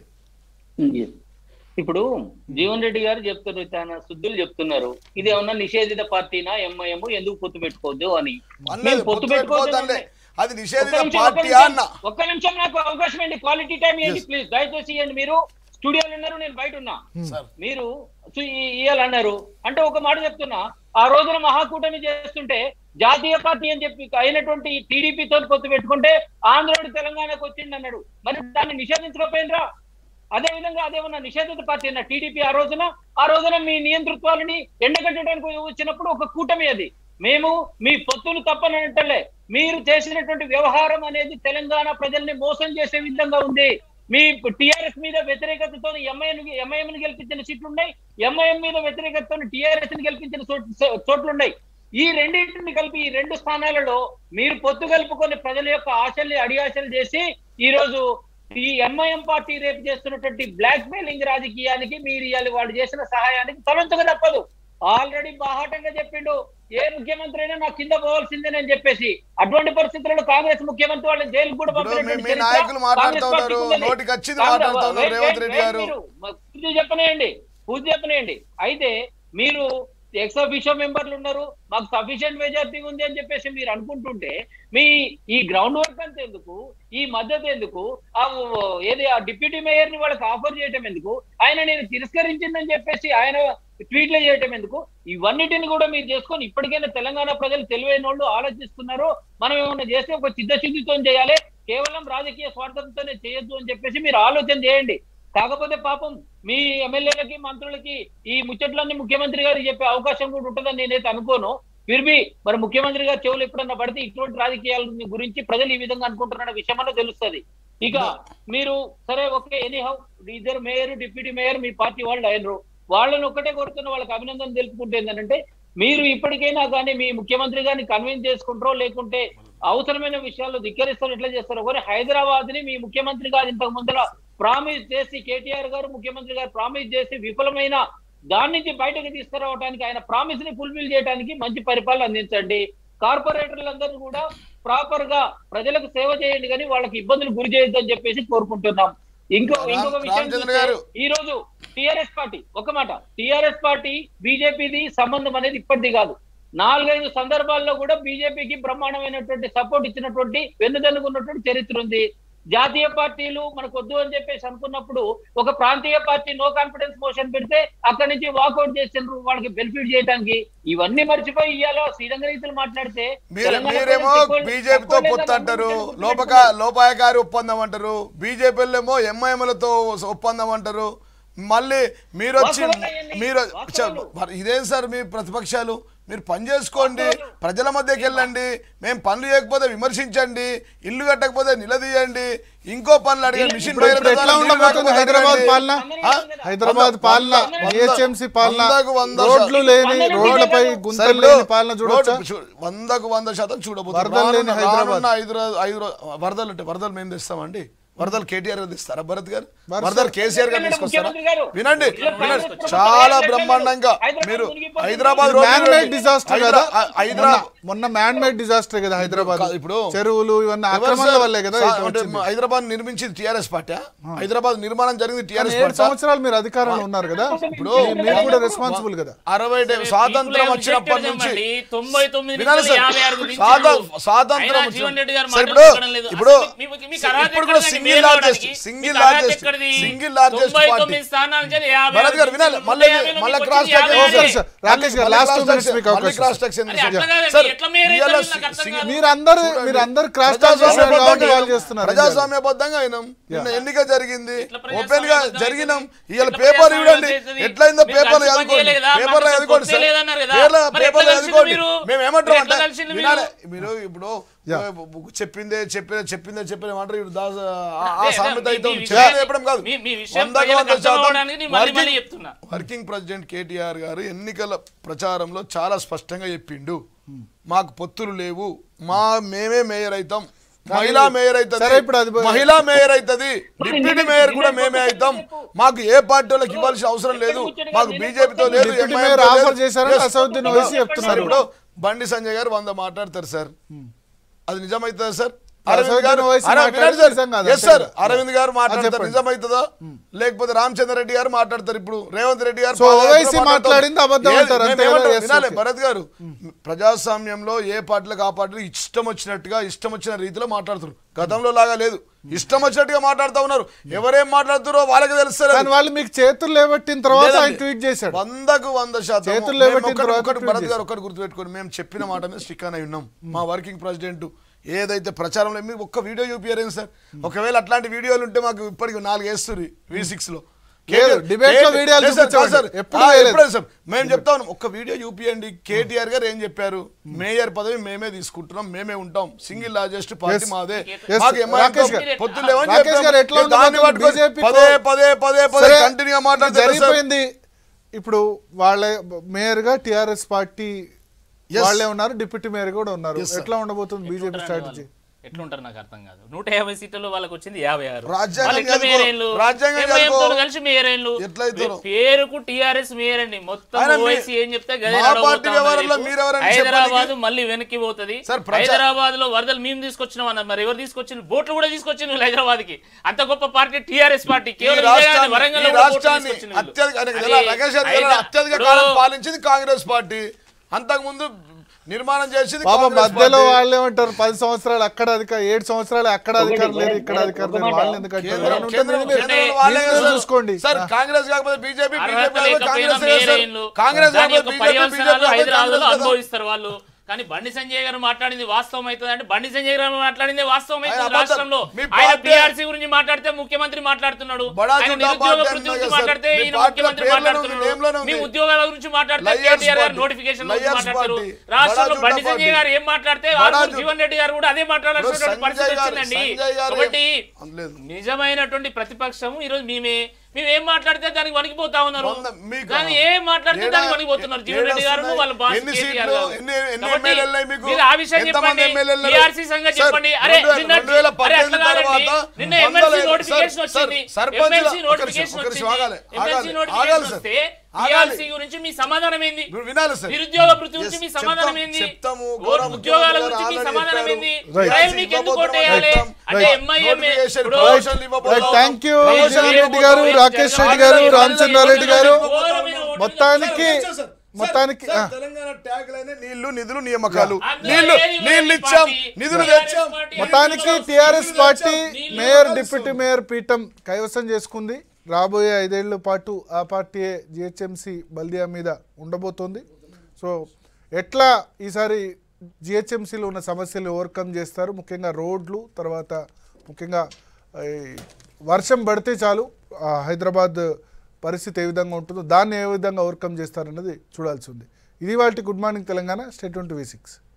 ఇప్పుడు జీవన్ రెడ్డి గారు చెప్తున్నారు తన శుద్ధులు చెప్తున్నారు ఇది ఏమన్నా నిషేధిత పార్టీనా ఎంఐఎం ఎందుకు పొత్తు పెట్టుకోవద్దు అని అన్నది మేము పొత్తు పెట్టుకోవద్దండి అది ఒక్క నిషేధిత నిమిషం, ఒక్క పార్టీ నిమిషం, అన్న ఒక్క నిమిషం నాకు అవకాశం ఇవ్వండి క్వాలిటీ టైం ఇవ్వండి ప్లీజ్ దయచేసి ఇవ్వండి మీరు స్టూడియోలో ఉన్నారు నేను బయట ఉన్నా సార్ మీరు చు- ఈ- ఇయ్యాలన్నారు అంటే ఒక మాట చెప్తున్నా ఆ రోజున మహాకూటమి చేస్తుంటే జాతీయ పార్టీ అని చెప్పి అయినటువంటి టీడీపీతో పొత్తు పెట్టుకుంటే ఆంధ్రుడు తెలంగాణకు వచ్చింది అన్నాడు మరి దాన్ని నిషేధించకపోయినరా అదే విధంగా అదేమన్నా నిషేధిత పార్టీ అన్న టీడీపీ ఆ రోజున ఆ రోజున మీ నియంతృత్వాలని ఎండగట్టడానికి వచ్చినప్పుడు ఒక కూటమి అది మేము మీ పొత్తులు తప్పనంటలే మీరు చేసినటువంటి వ్యవహారం అనేది తెలంగాణ ప్రజల్ని మోసం చేసే విధంగా ఉంది మీ టిఆర్ఎస్ మీద వ్యతిరేకతతో ఎంఐఎం ఎంఐఎం ని గెలిపించిన సీట్లు ఉన్నాయి ఎంఐఎం మీద వ్యతిరేకతతో టిఆర్ఎస్ ని గెలిపించిన చోట్- చోట్లు ఉన్నాయి ఈ రెండింటిని కలిపి ఈ రెండు స్థానాలలో మీరు పొత్తు కలుపుకొని ప్రజల యొక్క ఆశల్ని అడియాశలు చేసి ఈ రోజు ఈ ఎంఐఎం పార్టీ రేపు చేస్తున్నటువంటి బ్లాక్ మెయిలింగ్ రాజకీయానికి మీరు ఇవాళ వాళ్ళు చేసిన సహాయానికి తలంచక తప్పదు ఆల్రెడీ బాహాటంగా చెప్పిండు ఏ ముఖ్యమంత్రి అయినా నా కింద పోవాల్సిందేనని చెప్పేసి అటువంటి పరిస్థితుల్లో కాంగ్రెస్ ముఖ్యమంత్రి వాళ్ళని జైలుకు కూడా ఇప్పుడు మీ- పంపినటువంటి మీ చరిత్ర నాయకులు మాట్లాడుతూ కాంగ్రెస్ పార్టీకి ఉన్నారు. ఉన్నది. నోటికి వచ్చింది కాంగ్రెస్- మాట్లాడుతూ ఉన్నారు వెయిట్, రేవంత్ వెయిట్, రెడ్డి గారు. మీరు పూర్తి చెప్పనేయండి పూర్తి చెప్పనేయండి అయితే మీరు ఎక్స్ అఫీషియో మెంబర్లు ఉన్నారు మాకు సఫిషియెంట్ మెజారిటీ ఉంది అని చెప్పేసి మీరు అనుకుంటుంటే మీ ఈ గ్రౌండ్ వర్క్ అంత ఎందుకు ఈ మద్దతు ఎందుకు ఆ ఓ- ఏది ఆ డిప్యూటీ మేయర్ ని వాళ్ళకి ఆఫర్ చేయటం ఎందుకు ఆయన నేను తిరస్కరించిందని చెప్పేసి ఆయన ట్వీట్లు చేయటం ఎందుకు ఇవన్నిటిని కూడా మీరు చేసుకొని ఇప్పటికైనా తెలంగాణ ప్రజలు తెలివైన వాళ్ళు ఆలోచిస్తున్నారు మనం ఏమన్నా చేస్తే ఒక చిత్తశుద్ధితో చేయాలి కేవలం రాజకీయ స్వార్థంతోనే చేయొద్దు అని చెప్పేసి మీరు ఆలోచన చేయండి కాకపోతే పాపం మీ ఎమ్మెల్యేలకి మంత్రులకి ఈ ముచ్చట్లన్నీ ముఖ్యమంత్రి గారికి చెప్పే అవకాశం కూడా ఉంటుందని నేనైతే అనుకోను ఫిర్బి మరి ముఖ్యమంత్రి గారు చెవులు ఎప్పుడన్నా పడితే ఇటువంటి రాజకీయాల గురించి ప్రజలు ఈ విధంగా అనుకుంటున్న విషయం అన్న తెలుస్తుంది ఇక మీరు సరే ఓకే ఎనీహౌ ఇద్దరు మేయర్ డిప్యూటీ మేయర్ మీ పార్టీ వాళ్ళు అయినరు వాళ్ళని ఒక్కటే కోరుతున్న వాళ్ళకి అభినందన తెలుపుకుంటే ఏంటంటే మీరు ఇప్పటికైనా కానీ మీ ముఖ్యమంత్రి గారిని కన్విన్స్ చేసుకుంటారో లేకుంటే అవసరమైన విషయాల్లో ధిక్కరిస్తారు ఎట్లా చేస్తారో కానీ హైదరాబాద్ ని మీ ముఖ్యమంత్రి గారు ఇంతకు ముందర ప్రామిస్ చేసి కేటీఆర్ గారు ముఖ్యమంత్రి గారు ప్రామిస్ చేసి విఫలమైన దాని నుంచి బయటకు తీసుకురావడానికి ఆయన ప్రామిస్ ని ఫుల్ఫిల్ చేయడానికి మంచి పరిపాలన అందించండి కార్పొరేటర్లందరూ కూడా ప్రాపర్ గా ప్రజలకు సేవ చేయండి కానీ వాళ్ళకి ఇబ్బందులు గురి చేయొద్దని చెప్పేసి కోరుకుంటున్నాం ఇంకో రామ్- ఇంకొక విషయం రామచంద్ర చూస్తే గారు. ఈ రోజు టిఆర్ఎస్ పార్టీ ఒక మాట టిఆర్ఎస్ పార్టీ బీజేపీది సంబంధం అనేది ఇప్పటిది కాదు నాలుగైదు సందర్భాల్లో కూడా బీజేపీకి బ్రహ్మాండమైనటువంటి సపోర్ట్ ఇచ్చినటువంటి వెన్నుదన్నుకున్నటువంటి చరిత్ర ఉంది జాతీయ పార్టీలు మనకు వద్దు అని చెప్పేసి అనుకున్నప్పుడు ఒక ప్రాంతీయ పార్టీ నో కాన్ఫిడెన్స్ మోషన్ పెడితే అక్కడి నుంచి వాకౌట్ చేసిండ్రు వాళ్ళకి బెనిఫిట్ చేయడానికి ఇవన్నీ మర్చిపోయి ఇవాళ శ్రీరంగ రీతులు మాట్లాడితే మీరు తెలంగాణ మీరేమో ప్రజలు ఎక్కువ- బీజేపీతో తక్కువ పొత్తు లేదని అంటారు అనుకుంటున్నారు. లోపక లోపాయకారి ఒప్పందం అంటారు బీజేపీలేమో ఎంఐఎంలతో ఒప్పందం అంటారు మళ్ళీ మీరు వచ్చి వాస్తవాలు అయ్యండి. మీరు వాస్తవాలు. చ- మరి ఇదేం సార్ మీ ప్రతిపక్షాలు మీరు పని చేసుకోండి ప్రజల మధ్యకి వెళ్ళండి మేము పనులు చేయకపోతే విమర్శించండి ఇల్లు కట్టకపోతే నిలదీయండి ఇంకో పనులు అడిగే మిషన్ ఇప్పుడు ఇప్పుడు భగీరథ ఎట్లా ద్వారా ఉండబోతుంది నీళ్ళు హైదరాబాద్ రాకపోతే పాలన ఆ? హైదరాబాద్ పాలన వంద- జిహెచ్ఎంసీ పాలన వందకు వంద రోడ్లు శాతం. లేని వందకు రోడ్లపై వంద శాతం. గుంతలు లేని పాలన చూడొచ్చా రోడ్డు చూ- వందకు వంద శాతం చూడబోతుంది వరదలు లేని రానున్న- హైదరాబాద్. రానున్న ఐదు రోజు ఐదు రోజు వరదలు అంటే వరదలు మేము తెస్తామండి వరదలు కేటీఆర్ గారు తెస్తారా భరత్ గారు వరద- వరదలు కేసీఆర్ గారు తీసుకొస్తారా ముఖ్యమంత్రి గారు. వినండి ఇలా వినండి ప్రజలు చాలా ప్రజలు బ్రహ్మాండంగా హైదరాబాద్ మీరు మునిగిపోతుంది. హైదరాబాద్ ఇది రోడ్లు మ్యాన్ మేడ్ చూడండి. డిజాస్టర్ హైదరా- కదా హై- హైదరాబాద్ మొన్న- మొన్న మ్యాన్ మేడ్ డిజాస్టర్ కదా హైదరాబాద్ కాదు, ఇప్పుడు చెరువులు ఇవన్నీ ఎవరు అక్రమాల సార్? వల్లే కదా సా- ఇట్లా అంటే వచ్చింది. హైదరాబాద్ నిర్మించింది టిఆర్ఎస్ పార్టీ హైదరాబాద్ నిర్మాణం జరిగింది కానీ టిఆర్ఎస్ ఏడు పార్టీ సంవత్సరాలు మీరు అధికారంలో ఉన్నారు కదా ఇప్పుడు మీరు కూడా రెస్పాన్సిబుల్ కదా అరవై డే- స్వాతంత్రం వచ్చినప్పటి నుంచి తొంభై తొమ్మిది వినాలి నుంచి సార్. యాభై ఆరు దించారు. స్వాతం- స్వాతంత్రం అయినా వచ్చి- జీవన్ రెడ్డి గారు సార్, మాట్లాడడం లేదు. ఇప్పుడు- అసలు మీ- మీ- మీకు అర్హత ఇప్పుడు కూడా ఎక్కడిది? సింగిల్ మీరు లార్జెస్ట్ రావడానికి? సింగిల్ మీకు అర్హత లార్జెస్ట్ ఎక్కడిది? సింగిల్ లార్జెస్ట్ తొంభై పార్టీ తొమ్మిది స్థానాల నుంచి యాభై భరత్ గారు ఆరు వినాలి నుంచి మళ్ళీ యాభై మళ్ళీ నుంచి క్రాస్ యాభై టాక్ ఆరు. సార్, రాకేష్ గారు, last two minutes మీకు అవకాశం. క్రాస్ టాక్ అది అట్లా కాదండి. సార్ ఎట్లా మీరు ఇవాళ అయితే నాకు అర్థం సింగిల్- కాదు. మీరందరూ మీరందరూ క్రాస్ టాక్ చేస్తున్నారు కాబట్టి వాళ్ళు చేస్తున్నారు ప్రజాస్వామ్యబద్ధంగా అయినాం నిన్న ఎన్నిక జరిగింది ఎట్లా ఓపెన్ గా ప్రజాస్వామ్యబద్ధంగా జరిగినాం అవుతుంది? ఇవాళ ఎట్లా పేపర్ ప్రజాస్వామ్యం చూడండి అవుతుంది? ఎట్లయిందో మీరు పేపర్ కలిసి పని చదువుకోండి చేయలే కదా? పేపర్ మాకు చదువుకోండి కొట్టే సార్ లేదన్నారు కదా? పేపర్ మరి ఎట్లా కలిసిండ్రు చదువుకోండి మీరు? మేము ఏమంటాం మీరు ఎట్లా అంటే కలిసిండ్రు వినాలి మీరు? మీరు ఇప్పుడు Yeah. చెప్పిందే చెప్పిన చెప్పిందే చెప్పిన ఏమంటారు ఇప్పుడు దాస్ ఆ- ఆ అదే, సామెత మీ- అయితే మీ ఉంది. విషయం- చెప్పడం చెప్పడం కాదు మీ- మీ విషయం వందకు ప్రజలకు వంద అర్థం శాతం అవ్వడానికి నేను మళ్ళీ మళ్ళీ వర్కింగ్- చెప్తున్నా. వర్కింగ్ ప్రెసిడెంట్ కేటీఆర్ గారు ఎన్నికల ప్రచారంలో చాలా స్పష్టంగా చెప్పిండు మాకు పొత్తులు లేవు మా మేమే మేయర్ అవుతాం మహిళా మేయర్ సరే, ఇప్పుడు అది అవుతుంది పోయి- మహిళా మేయర్ అవుతుంది డిప్యూటీ మేయర్ కూడా మేమే అవుతాం మాకు ఏ పార్టీ వాళ్ళకి ఇవ్వాల్సిన అవసరం లేదు మాకు బీజేపీతో లేదు డిప్యూటీ MIM మేయర్ తో ఆఫర్ లేదు. చేశారని Yes. అసౌద్దీన్ ఓవైసీ చెప్తున్నారు. సార్, ఇప్పుడు బండి సంజయ్ గారు వంద మాట్లాడతారు సార్ అది నిజమవుతుందా సార్ అరవింద్ అసౌద్దీన్ గారు ఓవైసీ అరే, మాట్లాడితే వినండి సార్. నిజం కాదు, Yes, అంతే సార్. కదా. అరవింద్ గారు మాట్లాడతారు చెప్పండి. నిజమవుతుందా లేకపోతే రామచంద్ర రెడ్డి గారు మాట్లాడతారు ఇప్పుడు రేవంత్ రెడ్డి గారు సో పాదయాత్ర ఓవైసీ మాట్లాడతారు. మాట్లాడింది అబద్ధం ఏది? అంటారు, మేము అంతే కదా? ఏమంటాం? Yes, వినాలి okay. భరత్ గారు ప్రజాస్వామ్యంలో ఏ పార్టీలకు ఆ పార్టీలు ఇష్టం వచ్చినట్టుగా ఇష్టం వచ్చిన రీతిలో మాట్లాడుతారు గతంలో లాగా లేదు ఇష్టం వచ్చినట్టుగా మాట్లాడుతూ ఉన్నారు ఎవరేం మాట్లాడుతారో వాళ్ళకి తెలుస్తారు కానీ వాళ్ళు మీకు చేతులు లేబట్టిన తర్వాత ఆయన ట్వీట్ చేశాడు వందకు వంద శాతం చేతులు మేము లేబట్టిన ఒక్కటి- తర్వాత ఒక్కటి ట్వీట్ భరత్ గారు ఒక్కటి గుర్తుపెట్టుకోండి మేము చెప్పిన మాట మీద స్టిక్ అని ఉన్నాం మా వర్కింగ్ ప్రెసిడెంట్ ఏదైతే ప్రచారంలో మీరు ఒక్క వీడియో చూపించారేం సార్ ఒకవేళ అట్లాంటి వీడియోలు ఉంటే మాకు ఇప్పటికి నాలుగు వేస్తుంది వి సిక్స్ లో లేదు, debate లో వీడియోలు లేదు సార్, చూపించండి. సార్. ఎప్పుడు ఆ, వేయలేదు. ఎప్పుడే సార్ మేము చెప్తా ఉన్నాం ఒక్క వీడియో చూపియండి కేటీఆర్ గారు ఏం చెప్పారు మేయర్ పదవి మేమే తీసుకుంటున్నాం మేమే ఉంటాం సింగిల్ లార్జెస్ట్ పార్టీ Yes. మాదే Yes, మాకు sir. MIM తో రాకేష్ గారు. పొత్తులు లేవని రాకేష్ చెప్పాము. గారు ఎట్లా మీరు దాన్ని ఉండబోతుంది? పట్టుకొని BJP తో- పదే పదే పదే పదే సరే, కంటిన్యూగా ఇది మాట్లాడుతున్నారు సార్. జరిగిపోయింది ఇప్పుడు వాళ్ళే మేయర్ గా టిఆర్ఎస్ పార్టీ Yes. వాళ్ళే ఉన్నారు డిప్యూటీ మేయర్ కూడా ఉన్నారు Yes, sir. ఎట్లా ఉండబోతుంది బీజేపీ ఎట్లుంటారండి స్ట్రాటజీ వాళ్ళు? ఎట్లుంటారు నాకు అర్థం కాదు నూట యాభై సీట్లలో వాళ్ళకి వచ్చింది యాభై ఆరు రాజ్యాంగం వాళ్ళు ఎట్లా కలుపుకో. మేయరేళ్ళు? రాజ్యాంగం MIM తో కలుపుకో. కలిసి మేయరేళ్ళు ఎట్లా అవుతారో? పేరుకు టిఆర్ఎస్ మేయర్ అండి మొత్తం ఆయన మీ- ఓవైసీ ఏం చెప్తే గదే మా నడవబోతా పార్టీ ఉన్నారు వ్యవహారంలో రేపు. మీరెవరని హైదరాబాద్ చెప్పడానికి? మళ్ళీ వెనక్కి పోతుంది సార్, ప్రజా- హైదరాబాద్ లో వరదలు మేము తీసుకొచ్చినాం అన్నారు మరి ఎవరు తీసుకొచ్చింది బోట్లు కూడా తీసుకొచ్చింది హైదరాబాద్ కి అంత గొప్ప పార్టీ టిఆర్ఎస్ పార్టీ ఈ కేవలం ఇదే కాదు, రాష్ట్రాన్ని వరంగల్ ఈ లో కూడా బోట్లు రాష్ట్రాన్ని తీసుకొచ్చింది వీళ్ళు. అత్యధిక ఆయనకు అది తెల- రాకేష్ గారికి తెల- హైదరా- అత్యధిక ఇప్పుడు కాలం పాలించింది కాంగ్రెస్ పార్టీ అంతకుముందు నిర్మాణం చేసింది పాప కాంగ్రెస్ మధ్యలో పార్టీ. వాళ్ళు ఏమంటారు పది సంవత్సరాలు అక్కడ అధికారం ఏడు సంవత్సరాలు అక్కడ అధికారం లేదు ఇక్కడ ఒకటి, అధికారం ఒక లేదు మాట. వాళ్ళని ఎందుకు అంటారు? కేంద్రం- ఎవరైనా ఉంటే కేంద్రం- మీరు- కేంద్రంలో వాళ్ళే మీరు కదా సార్. చూసుకోండి సార్ ఆ. కాంగ్రెస్ కాకపోతే బీజేపీ అర్హత బీజేపీ కాకపోతే లేకపోయినా కాంగ్రెస్ మేరేళ్ళు. కాంగ్రెస్ దాని యొక్క కాకపోతే బీజేపీ పర్యవసనాలు బీజేపీ కాకపోతే హైదరాబాద్ లో కాంగ్రెస్ కదా. అనుభవిస్తారు వాళ్ళు కానీ బండి సంజయ్ గారు మాట్లాడింది వాస్తవం అవుతుంది అంటే బండి సంజయ్ గారు మాట్లాడింది వాస్తవం ఆయన అవుతుంది అబద్ధం. రాష్ట్రంలో మీ ఆయన పార్టీ- పిఆర్సీ గురించి మాట్లాడితే ముఖ్యమంత్రి మాట్లాడుతున్నాడు బడా ఆయన చుట్టా నిరుద్యోగ పార్టీ వృత్తి అన్నారు గురించి కదా మాట్లాడితే సార్. మీ ఈయన పార్టీలో ముఖ్యమంత్రి పేర్లోనే ఉంది, మాట్లాడుతున్నాడు నేమ్లోనే ఉంది. మీ ఉద్యోగాల గురించి మాట్లాడితే లయర్స్ కేటీఆర్ గారు పార్టీ. నోటిఫికేషన్ లయర్స్ మాట్లాడతారు పార్టీ. రాష్ట్రంలో బడా బండి చుట్టా సంజయ్ గారు పార్టీ. ఏం మాట్లాడితే బడా ఆర్మూర్ చుట్టా- జీవన్ రెడ్డి గారు కూడా అదే మాట్లాడాల్సినటువంటి సంజయ్ పరిస్థితి గారు- వచ్చిందండి సంజయ్ గారు కాబట్టి ఏం- లేదు. నిజమైనటువంటి ప్రతిపక్షం ఈరోజు మేమే మేము ఏం మాట్లాడితే దానికి వణికిపోతా ఉన్నారు వంద- మీకు- కానీ ఏం మాట్లాడితే ఏడా- దానికి వణికిపోతున్నారు జీవన్ రెడ్డి గారు ఏడా వాళ్ళ బాస్ ఎన్ని కేటీఆర్ సీట్లు, గారు. ఎన్ని- ఎన్ని కాబట్టి ఎమ్మెల్యేలు ఉన్నాయి మీకు? మీరు ఆ విషయం ఎంతమంది చెప్పండి ఎమ్మెల్యేలు ఉన్నారు? టీఆర్సీ సంగతి సార్, చెప్పండి అరే రెండు వేల- నిన్న రెండు వేల అరే అట్లా పద్దెనిమిది కాదండి తర్వాత నిన్న వందల- ఎమ్మెల్సీ సార్, నోటిఫికేషన్ సార్, వచ్చింది సర్పంచుల- ఎమ్మెల్సీ ఒక నోటిఫికేషన్ నిమిషం, ఒక నిమిషం ఆగాలి, వచ్చింది ఎమ్మెల్సీ ఆగాలి, నోటిఫికేషన్ ఆగాలి సార్. వస్తే ఆగాలి. టీఆర్సీ గురించి మీ సమాధానం ఏంది ఇప్పుడు వినాలి సార్ నిరుద్యోగ వృత్తి గురించి Yes, మీ సమాధానం చెప్తాం, ఏంది చెప్తాము, ఓ గౌరవ ఉద్యోగాల ముఖ్యమంత్రి గురించి మీ గారు సమాధానం already ఏంది Right. రైలు మీకు ఎందుకు ఓటేయాలి Right. అంటే Right. ఎంఐఎంఏ Notification, ఇప్పుడు promotion ఇవ్వబోతున్నాం. Right thank you Right. Vijayan Reddy గారు రాకేష్ రెడ్డి గారు రామచంద్రారెడ్డి గారు మొత్తానికి మొత్తానికి ఆ. తెలంగాణ ట్యాగ్ లైన్ నీళ్లు నిధులు నియామకాలు అందులో నీళ్లు ఏది నీళ్లు లేని ఇచ్చాం పార్టీ. నిధులు TRS తెచ్చాం పార్టీ. మొత్తానికి TRS party mayor deputy mayor పీఠం కైవసం చేసుకుంది రాబోయే ఐదేళ్ల పాటు ఆ పార్టీయే జిహెచ్ఎంసీ బల్దియా మీద ఉండబోతోంది సో ఎట్లా ఈసారి జిహెచ్ఎంసీలో ఉన్న సమస్యలు ఓవర్కమ్ చేస్తారు ముఖ్యంగా రోడ్లు తర్వాత ముఖ్యంగా ఈ వర్షం పడితే చాలు ఆ హైదరాబాద్ పరిస్థితి ఏ విధంగా ఉంటుందో దాన్ని ఏ విధంగా ఓవర్కమ్ చేస్తారన్నది చూడాల్సి ఉంది ఇది వాటి good morning Telangana state twenty వి సిక్స్